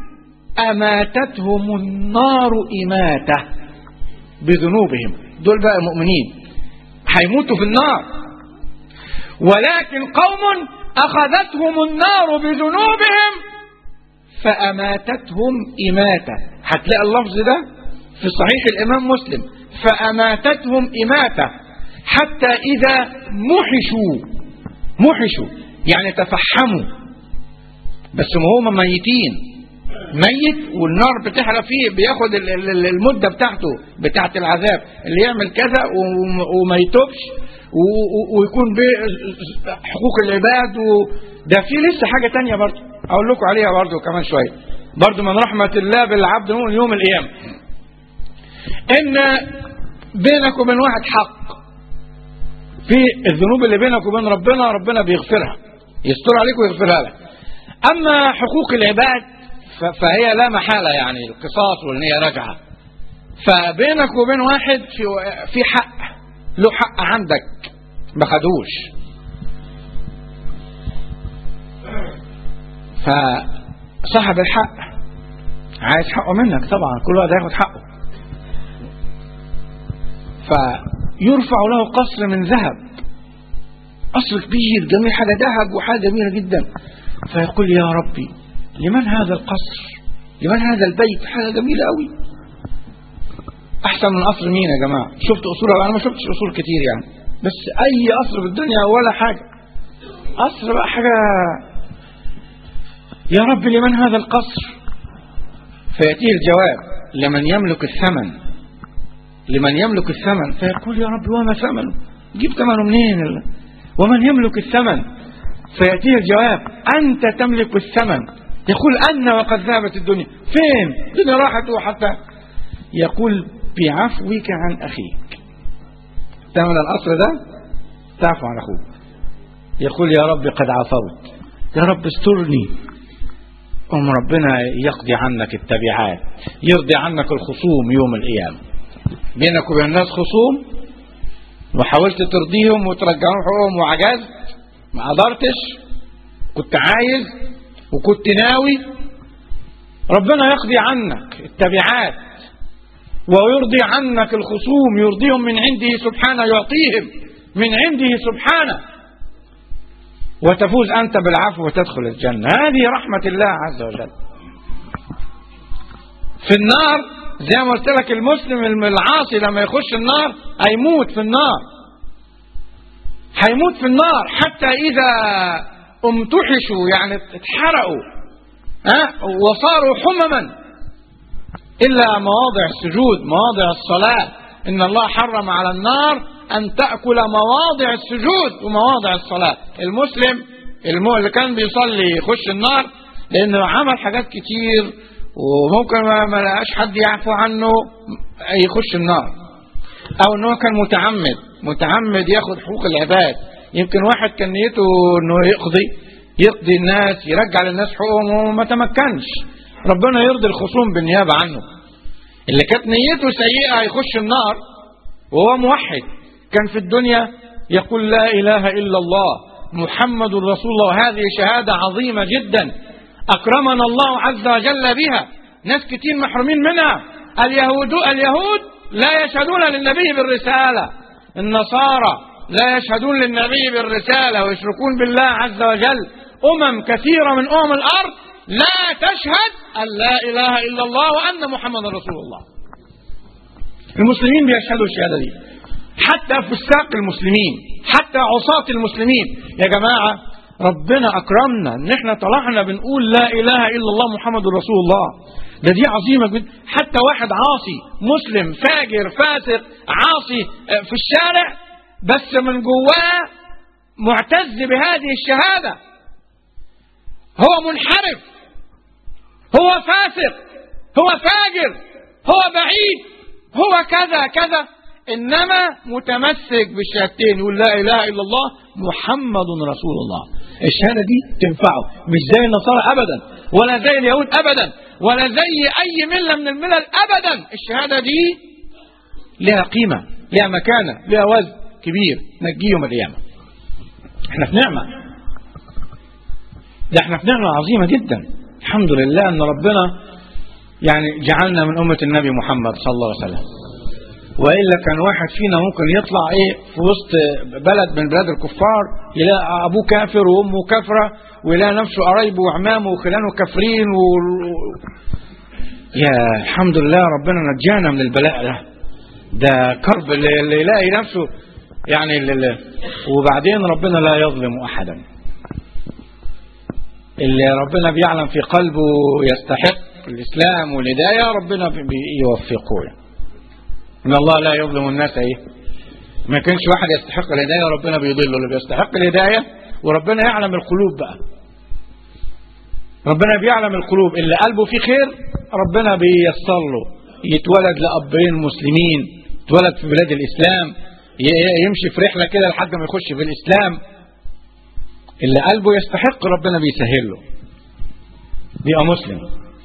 أماتتهم النار إماتة بذنوبهم دول بقى مؤمنين هيموتوا في النار ولكن قوم أخذتهم النار بذنوبهم فأماتتهم إماتة هتلاقي اللفظ ده في صحيح الإمام مسلم فأماتتهم إماتة حتى إذا محشوا محشوا يعني تفحموا بس ما هم ميتين ميت والنار بتحرق فيه بياخد المدة بتاعته بتاعت العذاب اللي يعمل كذا وما يتوبش ويكون حقوق العباد ده في لسه حاجة تانية برضه أقول لكم عليها برضه كمان شوية برضه من رحمة الله بالعبد يوم القيامة إن بينك وبين واحد حق في الذنوب اللي بينك وبين ربنا ربنا بيغفرها يستر عليك ويغفرها لك أما حقوق العباد فهي لا محالة يعني القصاص وإن هي راجعة فبينك وبين واحد في في حق له حق عندك ما خدوش فصاحب الحق عايز حقه منك طبعا كل واحد هياخد حقه فيرفع له قصر من ذهب قصر كبير جميل حاجه ذهب وحاجه جميله جدا فيقول يا ربي لمن هذا القصر لمن هذا البيت حاجه جميله قوي احسن من قصر مين يا جماعه شفت اصول انا ما شفتش اصول كتير يعني بس اي قصر في الدنيا ولا حاجه قصر بقى حاجه يا رب لمن هذا القصر فياتيه الجواب لمن يملك الثمن لمن يملك الثمن فيقول يا رب وما ثمنه جيب ثمنه منين ومن يملك الثمن فياتيه الجواب انت تملك الثمن يقول أن وقد ذهبت الدنيا فين الدنيا راحت وحتى يقول بعفوك عن أخيك تعمل الأصل ده تعفو عن أخوك يقول يا رب قد عفوت يا رب استرني أم ربنا يقضي عنك التبعات يرضي عنك الخصوم يوم القيامة بينك وبين الناس خصوم وحاولت ترضيهم وترجعهم حقوقهم وعجزت ما قدرتش كنت عايز وكنت ناوي ربنا يقضي عنك التبعات ويرضي عنك الخصوم يرضيهم من عنده سبحانه يعطيهم من عنده سبحانه وتفوز أنت بالعفو وتدخل الجنة هذه رحمة الله عز وجل في النار زي ما قلت لك المسلم العاصي لما يخش النار هيموت في النار هيموت في النار حتى إذا امتحشوا يعني اتحرقوا ها وصاروا حمما إلا مواضع السجود مواضع الصلاة إن الله حرم على النار أن تأكل مواضع السجود ومواضع الصلاة المسلم المو اللي كان بيصلي يخش النار لأنه عمل حاجات كتير وممكن ما ما لقاش حد يعفو عنه يخش النار أو إن هو كان متعمد متعمد ياخد حقوق العباد يمكن واحد كان نيته إنه يقضي يقضي الناس يرجع للناس حقوقهم وما تمكنش ربنا يرضي الخصوم بالنيابة عنه اللي كانت نيته سيئة يخش النار وهو موحد كان في الدنيا يقول لا إله إلا الله محمد رسول الله هذه شهادة عظيمة جدا أكرمنا الله عز وجل بها ناس كتير محرومين منها اليهود اليهود لا يشهدون للنبي بالرسالة النصارى لا يشهدون للنبي بالرسالة ويشركون بالله عز وجل أمم كثيرة من أمم الأرض لا تشهد أن لا إله إلا الله وأن محمد رسول الله المسلمين بيشهدوا الشهادة دي حتى فساق المسلمين حتى عصاة المسلمين يا جماعة ربنا أكرمنا إن إحنا طلعنا بنقول لا إله إلا الله محمد رسول الله ده دي عظيمة جدا حتى واحد عاصي مسلم فاجر فاسق عاصي في الشارع بس من جواه معتز بهذه الشهادة هو منحرف هو فاسق هو فاجر هو بعيد هو كذا كذا انما متمسك بالشهادتين يقول لا اله الا الله محمد رسول الله الشهاده دي تنفعه مش زي النصارى ابدا ولا زي اليهود ابدا ولا زي اي مله من الملل ابدا الشهاده دي لها قيمه لها مكانه لها وزن كبير نجيه يوم القيامه احنا في نعمه ده احنا في نعمه عظيمه جدا الحمد لله ان ربنا يعني جعلنا من امه النبي محمد صلى الله عليه وسلم والا كان واحد فينا ممكن يطلع ايه في وسط بلد من بلاد الكفار يلاقي ابوه كافر وامه كافره ويلاقي نفسه قرايبه وعمامه وخلانه كافرين و... يا الحمد لله ربنا نجانا من البلاء ده ده كرب اللي اللي يلاقي نفسه يعني اللي اللي وبعدين ربنا لا يظلم احدا اللي ربنا بيعلم في قلبه يستحق الاسلام والهدايه ربنا بيوفقه يعني. ان الله لا يظلم الناس ايه ما كانش واحد يستحق الهدايه ربنا بيضله اللي بيستحق الهدايه وربنا يعلم القلوب بقى ربنا بيعلم القلوب اللي قلبه فيه خير ربنا بييسر له يتولد لابين مسلمين يتولد في بلاد الاسلام يمشي في رحله كده لحد ما يخش في الاسلام اللي قلبه يستحق ربنا بيسهل له بيبقى مسلم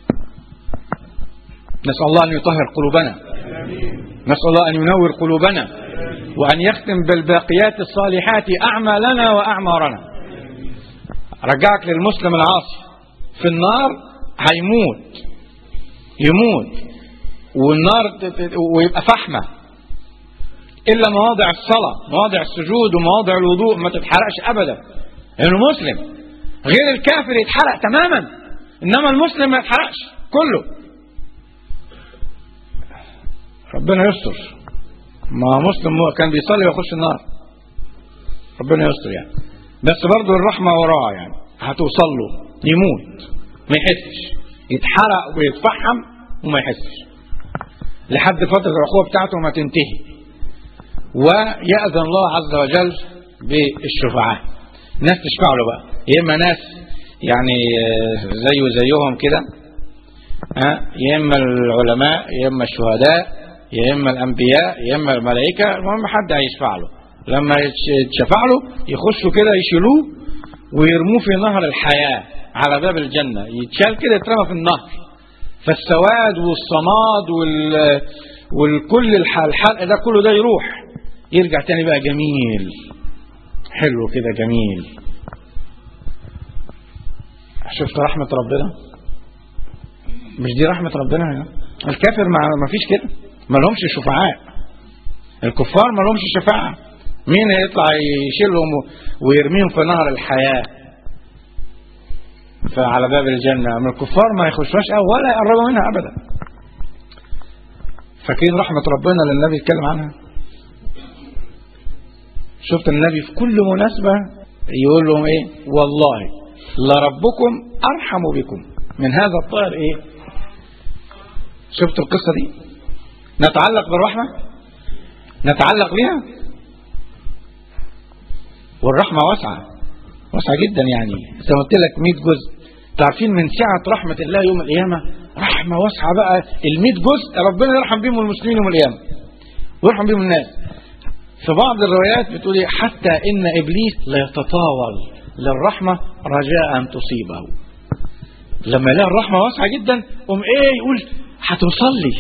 نسال الله ان يطهر قلوبنا نسأل الله أن ينور قلوبنا وأن يختم بالباقيات الصالحات أعمالنا وأعمارنا رجعك للمسلم العاصي في النار هيموت يموت والنار ويبقى فحمة إلا مواضع الصلاة مواضع السجود ومواضع الوضوء ما تتحرقش أبدا لأنه مسلم غير الكافر يتحرق تماما إنما المسلم ما يتحرقش كله ربنا يستر ما مسلم كان بيصلي ويخش النار ربنا يستر يعني بس برضه الرحمة وراه يعني هتوصل له يموت ما يحسش يتحرق ويتفحم وما يحسش لحد فترة العقوبة بتاعته ما تنتهي ويأذن الله عز وجل بالشفعاء ناس تشفع له بقى يا إما ناس يعني زيه زيهم كده ها يا إما العلماء يا إما الشهداء يا اما الانبياء يا اما الملائكه المهم حد هيشفع له لما يتشفع له يخشوا كده يشيلوه ويرموه في نهر الحياه على باب الجنه يتشال كده يترمى في النهر فالسواد والصماد وال والكل الحلق ده كله ده يروح يرجع تاني بقى جميل حلو كده جميل شفت رحمة ربنا مش دي رحمة ربنا يا الكافر ما ما فيش كده ما لهمش شفعاء الكفار ما لهمش شفاعة مين يطلع يشيلهم ويرميهم في نهر الحياة فعلى باب الجنة من الكفار ما يخشوش ولا يقربوا منها أبدا فاكرين رحمة ربنا اللي النبي يتكلم عنها شفت النبي في كل مناسبة يقول لهم ايه والله لربكم أرحم بكم من هذا الطائر ايه شفت القصة دي نتعلق بالرحمة نتعلق بها والرحمة واسعة واسعة جدا يعني زي ما قلت لك 100 جزء تعرفين من سعة رحمة الله يوم القيامة رحمة واسعة بقى ال 100 جزء ربنا يرحم بهم المسلمين يوم القيامة ويرحم بهم الناس في بعض الروايات بتقول إيه؟ حتى إن إبليس ليتطاول للرحمة رجاء أن تصيبه لما يلاقي الرحمة واسعة جدا قوم إيه يقول هتوصل لي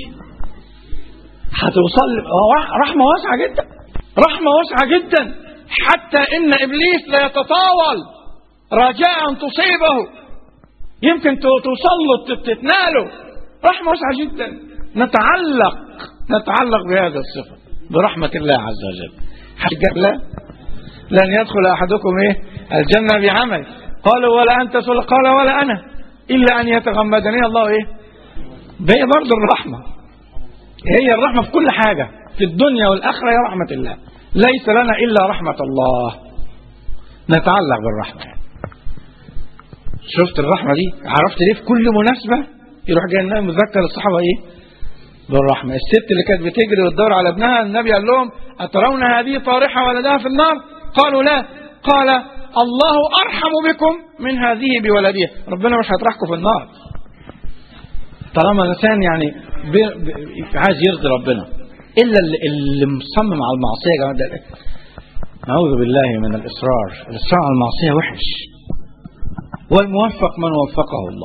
هتوصل لي رحمة واسعة جدا رحمة واسعة جدا حتى إن إبليس ليتطاول رجاء أن تصيبه يمكن توصل له تتناله رحمة واسعة جدا نتعلق نتعلق بهذا الصفة برحمة الله عز وجل حاجة لا لن يدخل أحدكم إيه الجنة بعمل قالوا ولا أنت سل قال ولا أنا إلا أن يتغمدني الله إيه هي برضه الرحمة هي الرحمة في كل حاجة في الدنيا والآخرة هي رحمة الله ليس لنا إلا رحمة الله نتعلق بالرحمة يعني. شفت الرحمة دي عرفت ليه في كل مناسبة يروح جاي النبي مذكر الصحابة ايه بالرحمة الست اللي كانت بتجري وتدور على ابنها النبي قال لهم أترون هذه طارحة ولدها في النار قالوا لا قال الله أرحم بكم من هذه بولدها ربنا مش هيطرحكم في النار طالما الإنسان يعني بي بي عايز يرضي ربنا إلا اللي, اللي مصمم على المعصية يا جماعة ده أعوذ بالله من الإصرار الإصرار على المعصية وحش والموفق من وفقه الله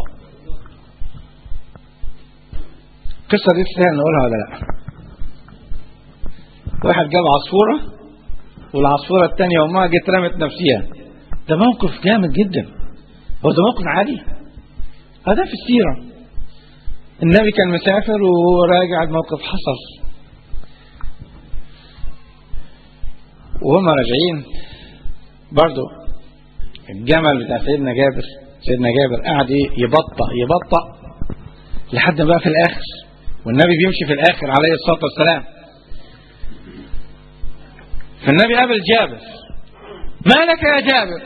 القصة دي تستاهل نقولها ولا لا واحد جاب عصفورة والعصفورة الثانية وما جت رمت نفسها ده موقف جامد جدا هو ده موقف عادي هذا في السيرة النبي كان مسافر وراجع الموقف حصل وهم راجعين برضو الجمل بتاع سيدنا جابر سيدنا جابر قاعد ايه يبطأ يبطأ لحد ما بقى في الاخر والنبي بيمشي في الاخر عليه الصلاه والسلام فالنبي قابل جابر ما لك يا جابر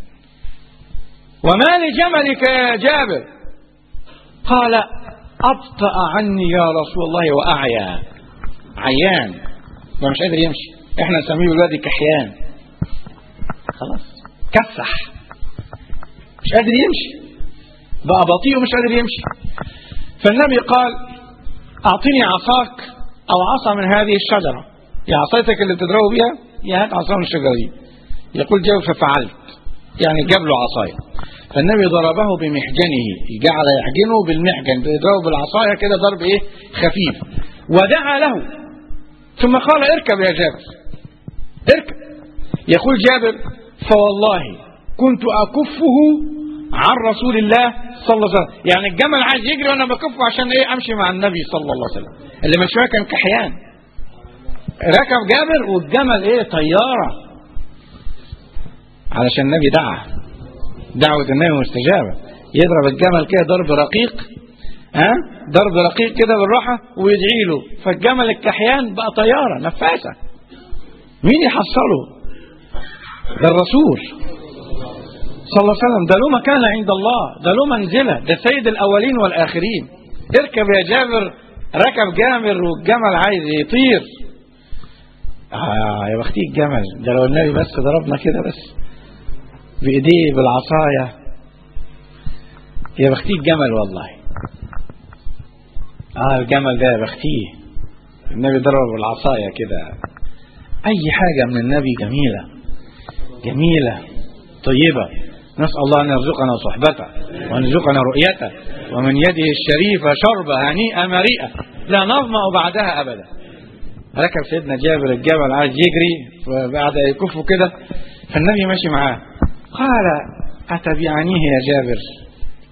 وما لجملك يا جابر قال أبطأ عني يا رسول الله وأعيا عيان ما مش قادر يمشي احنا نسميه دلوقتي كحيان خلاص كسح مش قادر يمشي بقى بطيء ومش قادر يمشي فالنبي قال أعطني عصاك أو عصا من هذه الشجرة يا عصايتك اللي بتضربه بيها يا هات عصا من الشجرة دي يقول جاوب ففعلت يعني جاب له عصاية فالنبي ضربه بمحجنه جعل يحجنه بالمحجن بيضربه بالعصاية كده ضرب ايه خفيف ودعا له ثم قال اركب يا جابر اركب يقول جابر فوالله كنت أكفه عن رسول الله صلى الله عليه وسلم يعني الجمل عايز يجري وانا بكفه عشان ايه امشي مع النبي صلى الله عليه وسلم اللي مشواه كان كحيان ركب جابر والجمل ايه طيارة علشان النبي دعا دعوة النبي مستجابة يضرب الجمل كده ضرب رقيق ها ضرب رقيق كده بالراحة ويدعي له فالجمل الكحيان بقى طيارة نفاسة مين يحصله ده الرسول صلى الله عليه وسلم ده له مكانة عند الله ده له منزلة ده سيد الأولين والآخرين اركب يا جابر ركب جامر والجمل عايز يطير آه يا بختي الجمل ده لو النبي بس ضربنا كده بس بإيديه بالعصاية يا بختي الجمل والله اه الجمل ده يا بختيه النبي ضربه بالعصاية كده أي حاجة من النبي جميلة جميلة طيبة نسأل الله أن يرزقنا صحبته وأن يرزقنا رؤيته ومن يده الشريفة شربة هنيئة مريئة لا نظمأ بعدها أبدا ركب سيدنا جابر الجبل عايز يجري فبعد يكفه كده فالنبي ماشي معاه قال أتبعنيه يا جابر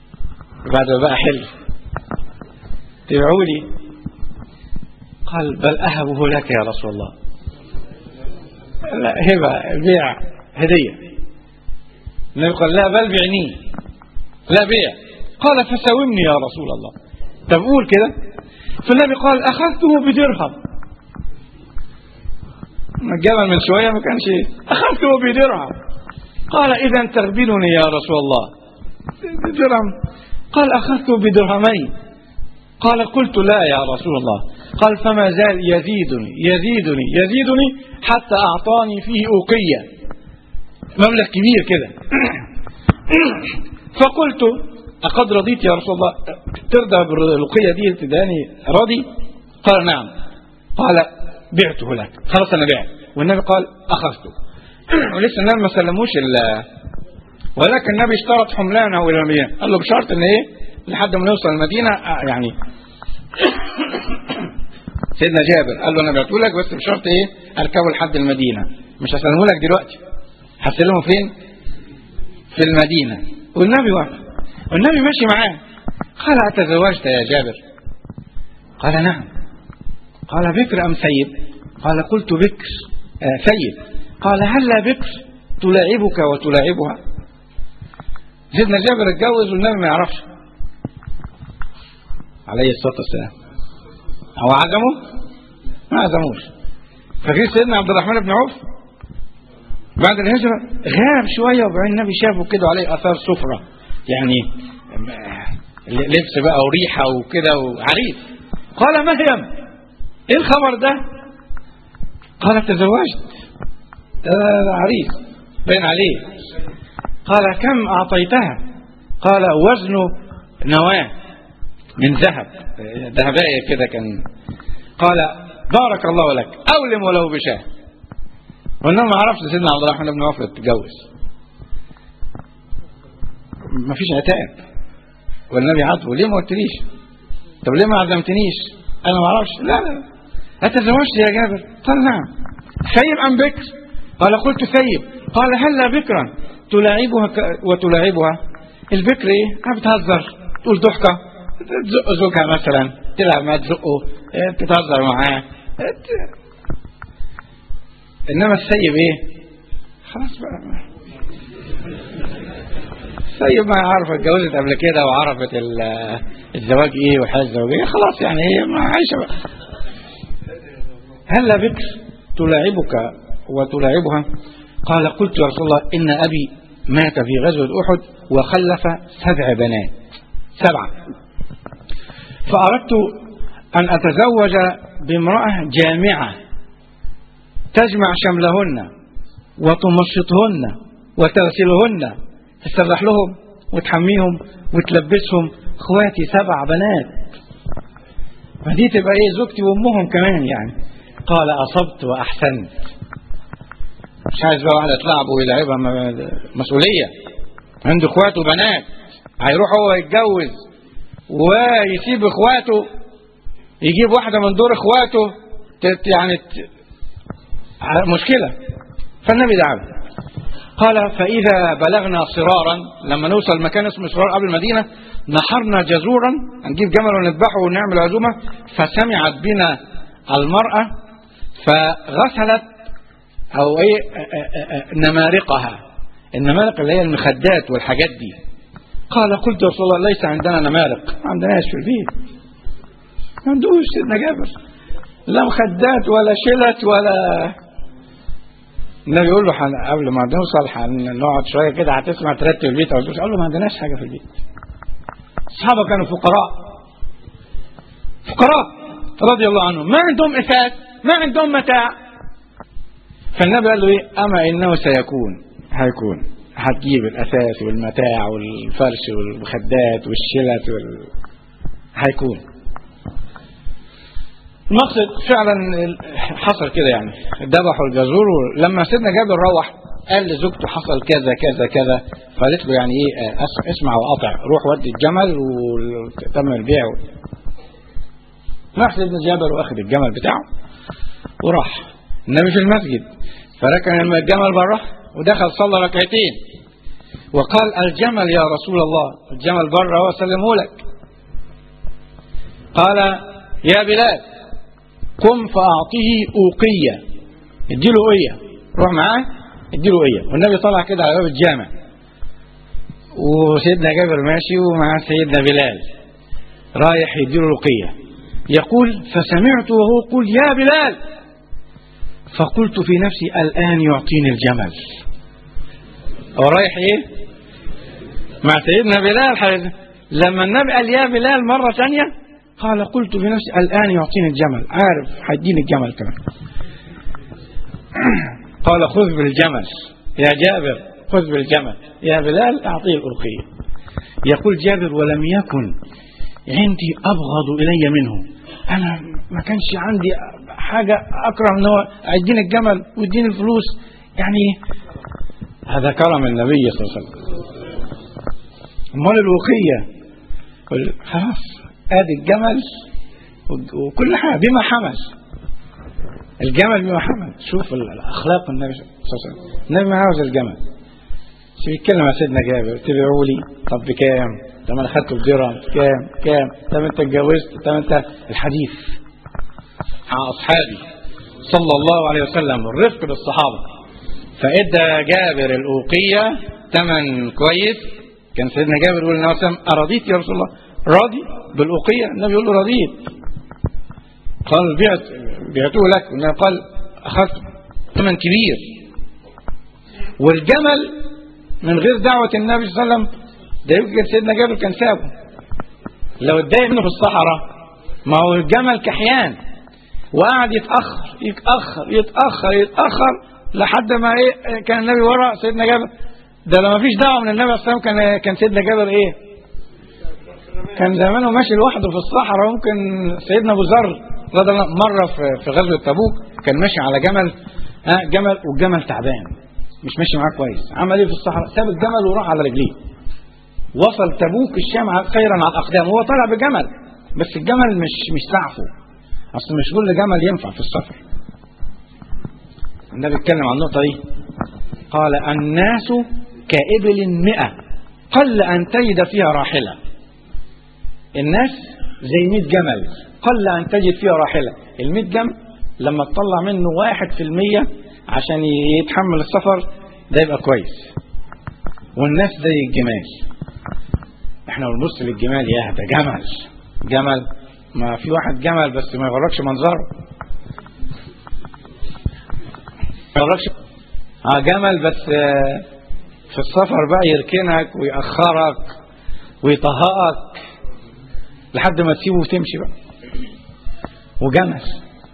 بعد ما بقى حلو تبيعوا لي قال بل أهبه لك يا رسول الله لا هبة بيع هدية النبي قال لا بل بعنيه لا بيع قال فساومني يا رسول الله طب قول كده فالنبي قال أخذته بدرهم الجبل من شوية ما كانش أخذته بدرهم قال إذا تغبنني يا رسول الله درهم قال أخذته بدرهمين قال قلت لا يا رسول الله قال فما زال يزيدني يزيدني يزيدني حتى أعطاني فيه أوقية مبلغ كبير كده فقلت أقد رضيت يا رسول الله ترضى بالرقية دي تداني راضي قال نعم قال بعته لك خلاص أنا بعت والنبي قال أخذته ولسه النبي ما سلموش ولكن النبي اشترط حملانه إلى المدينة قال له بشرط إن إيه لحد ما نوصل المدينة يعني سيدنا جابر قال له أنا بعته لك بس بشرط إيه أركبه لحد المدينة مش هسلمه لك دلوقتي هسلمه فين في المدينة والنبي وافق والنبي ماشي معاه قال أتزوجت يا جابر قال نعم قال بكر أم سيد قال قلت بكر آه سيد قال هلا بكر تلاعبك وتلاعبها سيدنا جابر اتجوز والنبي ما يعرفش عليه الصلاة والسلام هو عزمه ما عزموش ففي سيدنا عبد الرحمن بن عوف بعد الهجرة غاب شوية وبعدين النبي شافه كده عليه آثار سفرة يعني لبس بقى وريحة وكده وعريس قال مريم ايه الخبر ده قال تزوجت ده عريس باين عليه قال كم أعطيتها قال وزن نواة من ذهب ذهبية كده كان قال بارك الله لك أولم ولو بشاه وإنما ما عرفش سيدنا عبد الرحمن بن عوف تتجوز ما فيش عتاب والنبي عاتبه ليه ما قلتليش طب ليه ما عزمتنيش انا ما اعرفش لا لا اتزوجت يا جابر قال نعم سيب ام بكر قال قلت سيب قال هلا بكرا تلاعبها وتلاعبها البكر ايه بتهزر تقول ضحكه تزق زوجها مثلا تلعب معاه تزقه تتهزر معاه انما السيب ايه خلاص بقى طيب ما عرفت اتجوزت قبل كده وعرفت الزواج ايه والحياه الزوجيه خلاص يعني هي ما عايشه بقى هلا بكر تلاعبك وتلاعبها قال قلت يا رسول الله ان ابي مات في غزوه احد وخلف سبع بنات سبعه فاردت ان اتزوج بامراه جامعه تجمع شملهن وتمشطهن وتغسلهن تسرح لهم وتحميهم وتلبسهم اخواتي سبع بنات فدي تبقى ايه زوجتي وامهم كمان يعني قال اصبت واحسنت مش عايز بقى واحده تلعب ويلعبها مسؤوليه عنده اخواته وبنات هيروح هو يتجوز ويسيب اخواته يجيب واحده من دور اخواته يعني مشكله فالنبي دعا قال فإذا بلغنا صرارا لما نوصل مكان اسمه صرار قبل المدينة نحرنا جزورا نجيب جمل ونذبحه ونعمل عزومة فسمعت بنا المرأة فغسلت أو إيه نمارقها النمارق اللي هي المخدات والحاجات دي قال قلت يا رسول الله ليس عندنا نمارق ما عندناش في البيت ما عندوش سيدنا جابر لا مخدات ولا شلت ولا النبي يقول له قبل ما نوصل هنقعد شويه كده هتسمع ترتب البيت او قال له ما عندناش حاجه في البيت الصحابه كانوا فقراء فقراء رضي الله عنهم ما عندهم اثاث ما عندهم متاع فالنبي قال له ايه اما انه سيكون هيكون هتجيب الاثاث والمتاع والفرش والمخدات والشلت وال... هيكون المقصد فعلا حصل كده يعني ذبحوا الجزور لما سيدنا جابر روح قال لزوجته حصل كذا كذا كذا فقالت له يعني ايه اسمع واطع روح ودي الجمل وتم البيع راح سيدنا جابر واخد الجمل بتاعه وراح النبي في المسجد فركن الجمل بره ودخل صلى ركعتين وقال الجمل يا رسول الله الجمل بره وسلمه لك قال يا بلال قم فأعطه أوقية اديله أوقية روح معاه اديله أوقية والنبي طلع كده على باب الجامع وسيدنا جابر ماشي ومع سيدنا بلال رايح يديله رقية يقول فسمعت وهو يقول يا بلال فقلت في نفسي الآن يعطيني الجمل هو رايح ايه مع سيدنا بلال حيث لما النبي قال يا بلال مرة ثانية قال قلت في نفسي الآن يعطيني الجمل عارف هيديني الجمل كمان قال خذ بالجمل يا جابر خذ بالجمل يا بلال أعطيه الأرقية يقول جابر ولم يكن عندي أبغض إلي منه أنا ما كانش عندي حاجة أكره من هو يديني الجمل ويديني الفلوس يعني هذا كرم النبي صلى الله عليه وسلم امال الوقية خلاص ادي الجمل وكل حاجة بما حمل الجمل بما حمل شوف الاخلاق النبي صلى الله عليه وسلم النبي ما عاوز الجمل شو يتكلم مع سيدنا جابر تبيعوا لي طب بكام طب انا خدته بدرهم كام كام طب انت اتجوزت طب انت الحديث مع اصحابي صلى الله عليه وسلم الرفق بالصحابه فادى جابر الاوقيه ثمن كويس كان سيدنا جابر يقول للنبي صلى الله عليه وسلم ارضيت يا رسول الله راضي بالاوقيه النبي يقول له رضيت قال بعت بعته لك والنبي قال اخذت ثمن كبير والجمل من غير دعوه النبي صلى الله عليه وسلم ده يمكن سيدنا جابر كان سابه لو اتضايق منه في الصحراء ما هو الجمل كحيان وقعد يتاخر يتاخر يتاخر يتاخر لحد ما ايه كان النبي ورا سيدنا جابر ده لو ما فيش دعوه من النبي صلى الله عليه وسلم كان كان سيدنا جابر ايه كان زمانه ماشي لوحده في الصحراء ممكن سيدنا ابو ذر رضي الله مره في في غزوه تبوك كان ماشي على جمل ها جمل والجمل تعبان مش ماشي معاه كويس عمل ايه في الصحراء ساب الجمل وراح على رجليه وصل تبوك الشام خيرا على الاقدام هو طلع بجمل بس الجمل مش مش سعفه اصل مش كل جمل ينفع في السفر النبي اتكلم عن النقطه دي قال الناس كإبل مئة قل أن تجد فيها راحلة الناس زي 100 جمل قل أن تجد فيها راحلة ال 100 جمل لما تطلع منه واحد في المية عشان يتحمل السفر ده يبقى كويس والناس زي الجمال احنا بنبص للجمال يا ده جمل جمل ما في واحد جمل بس ما يغركش منظره ما يغركش اه جمل بس آه في السفر بقى يركنك ويأخرك ويطهقك لحد ما تسيبه وتمشي بقى وجمل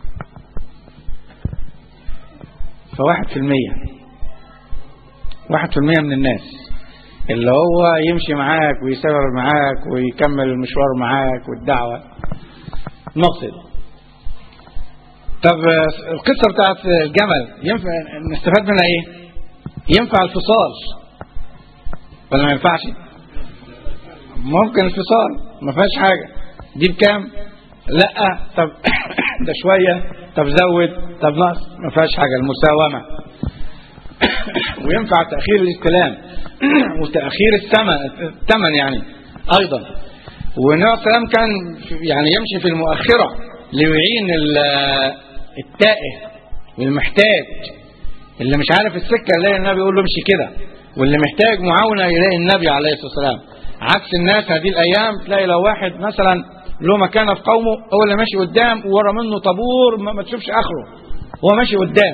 فواحد في المية واحد في المية من الناس اللي هو يمشي معاك ويسافر معاك ويكمل المشوار معاك والدعوة نقصد طب القصة بتاعت الجمل ينفع نستفاد منها ايه ينفع الفصال ولا ما ينفعش ممكن الفصال ما فيهاش حاجة دي بكام لا طب ده شوية طب زود طب نقص ما فيهاش حاجة المساومة وينفع تأخير الاستلام وتأخير الثمن الثمن يعني أيضا والنبي صلى الله عليه وسلم كان يعني يمشي في المؤخرة ليعين التائه والمحتاج اللي مش عارف السكة يلاقي النبي يقول له امشي كده واللي محتاج معاونة يلاقي النبي عليه الصلاة والسلام عكس الناس هذه الأيام تلاقي لو واحد مثلا له مكانة في قومه هو اللي ماشي قدام وورا منه طابور ما, ما تشوفش آخره هو ماشي قدام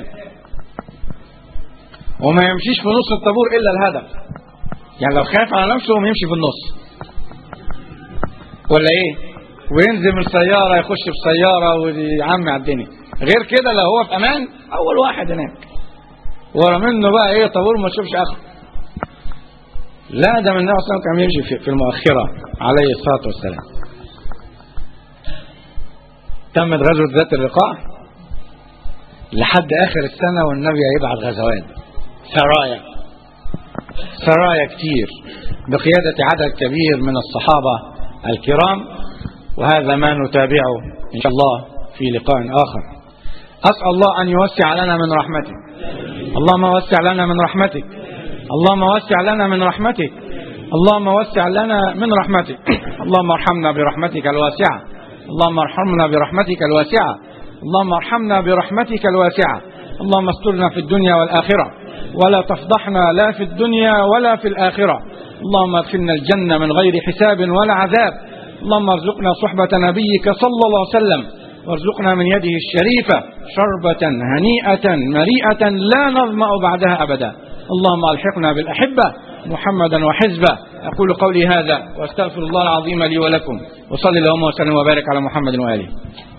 وما يمشيش في نص الطابور إلا الهدف يعني لو خايف على نفسه يمشي في النص ولا ايه وينزل من السيارة يخش في سيارة ويعمي على الدنيا غير كده لو هو في امان اول واحد هناك ورا منه بقى ايه طابور ما تشوفش اخره لا ده من النبي صلى الله عليه وسلم كان يمشي في المؤخرة عليه الصلاة والسلام تمت غزوة ذات الرقاع لحد آخر السنة والنبي هيبعت غزوات سرايا سرايا كتير بقيادة عدد كبير من الصحابة الكرام وهذا ما نتابعه إن شاء الله في لقاء آخر أسأل الله أن يوسع لنا من رحمته اللهم وسع لنا من رحمتك اللهم وسع لنا من رحمتك اللهم وسع لنا من رحمتك اللهم ارحمنا برحمتك الواسعة اللهم ارحمنا برحمتك الواسعة اللهم ارحمنا برحمتك الواسعة اللهم استرنا في الدنيا والآخرة ولا تفضحنا لا في الدنيا ولا في الآخرة اللهم ادخلنا الجنة من غير حساب ولا عذاب اللهم ارزقنا صحبة نبيك صلى الله عليه وسلم وارزقنا من يده الشريفة شربة هنيئة مريئة لا نظمأ بعدها أبدا اللهم ألحقنا بالأحبة محمدا وحزبه أقول قولي هذا وأستغفر الله العظيم لي ولكم وصلي اللهم وسلم وبارك على محمد وآله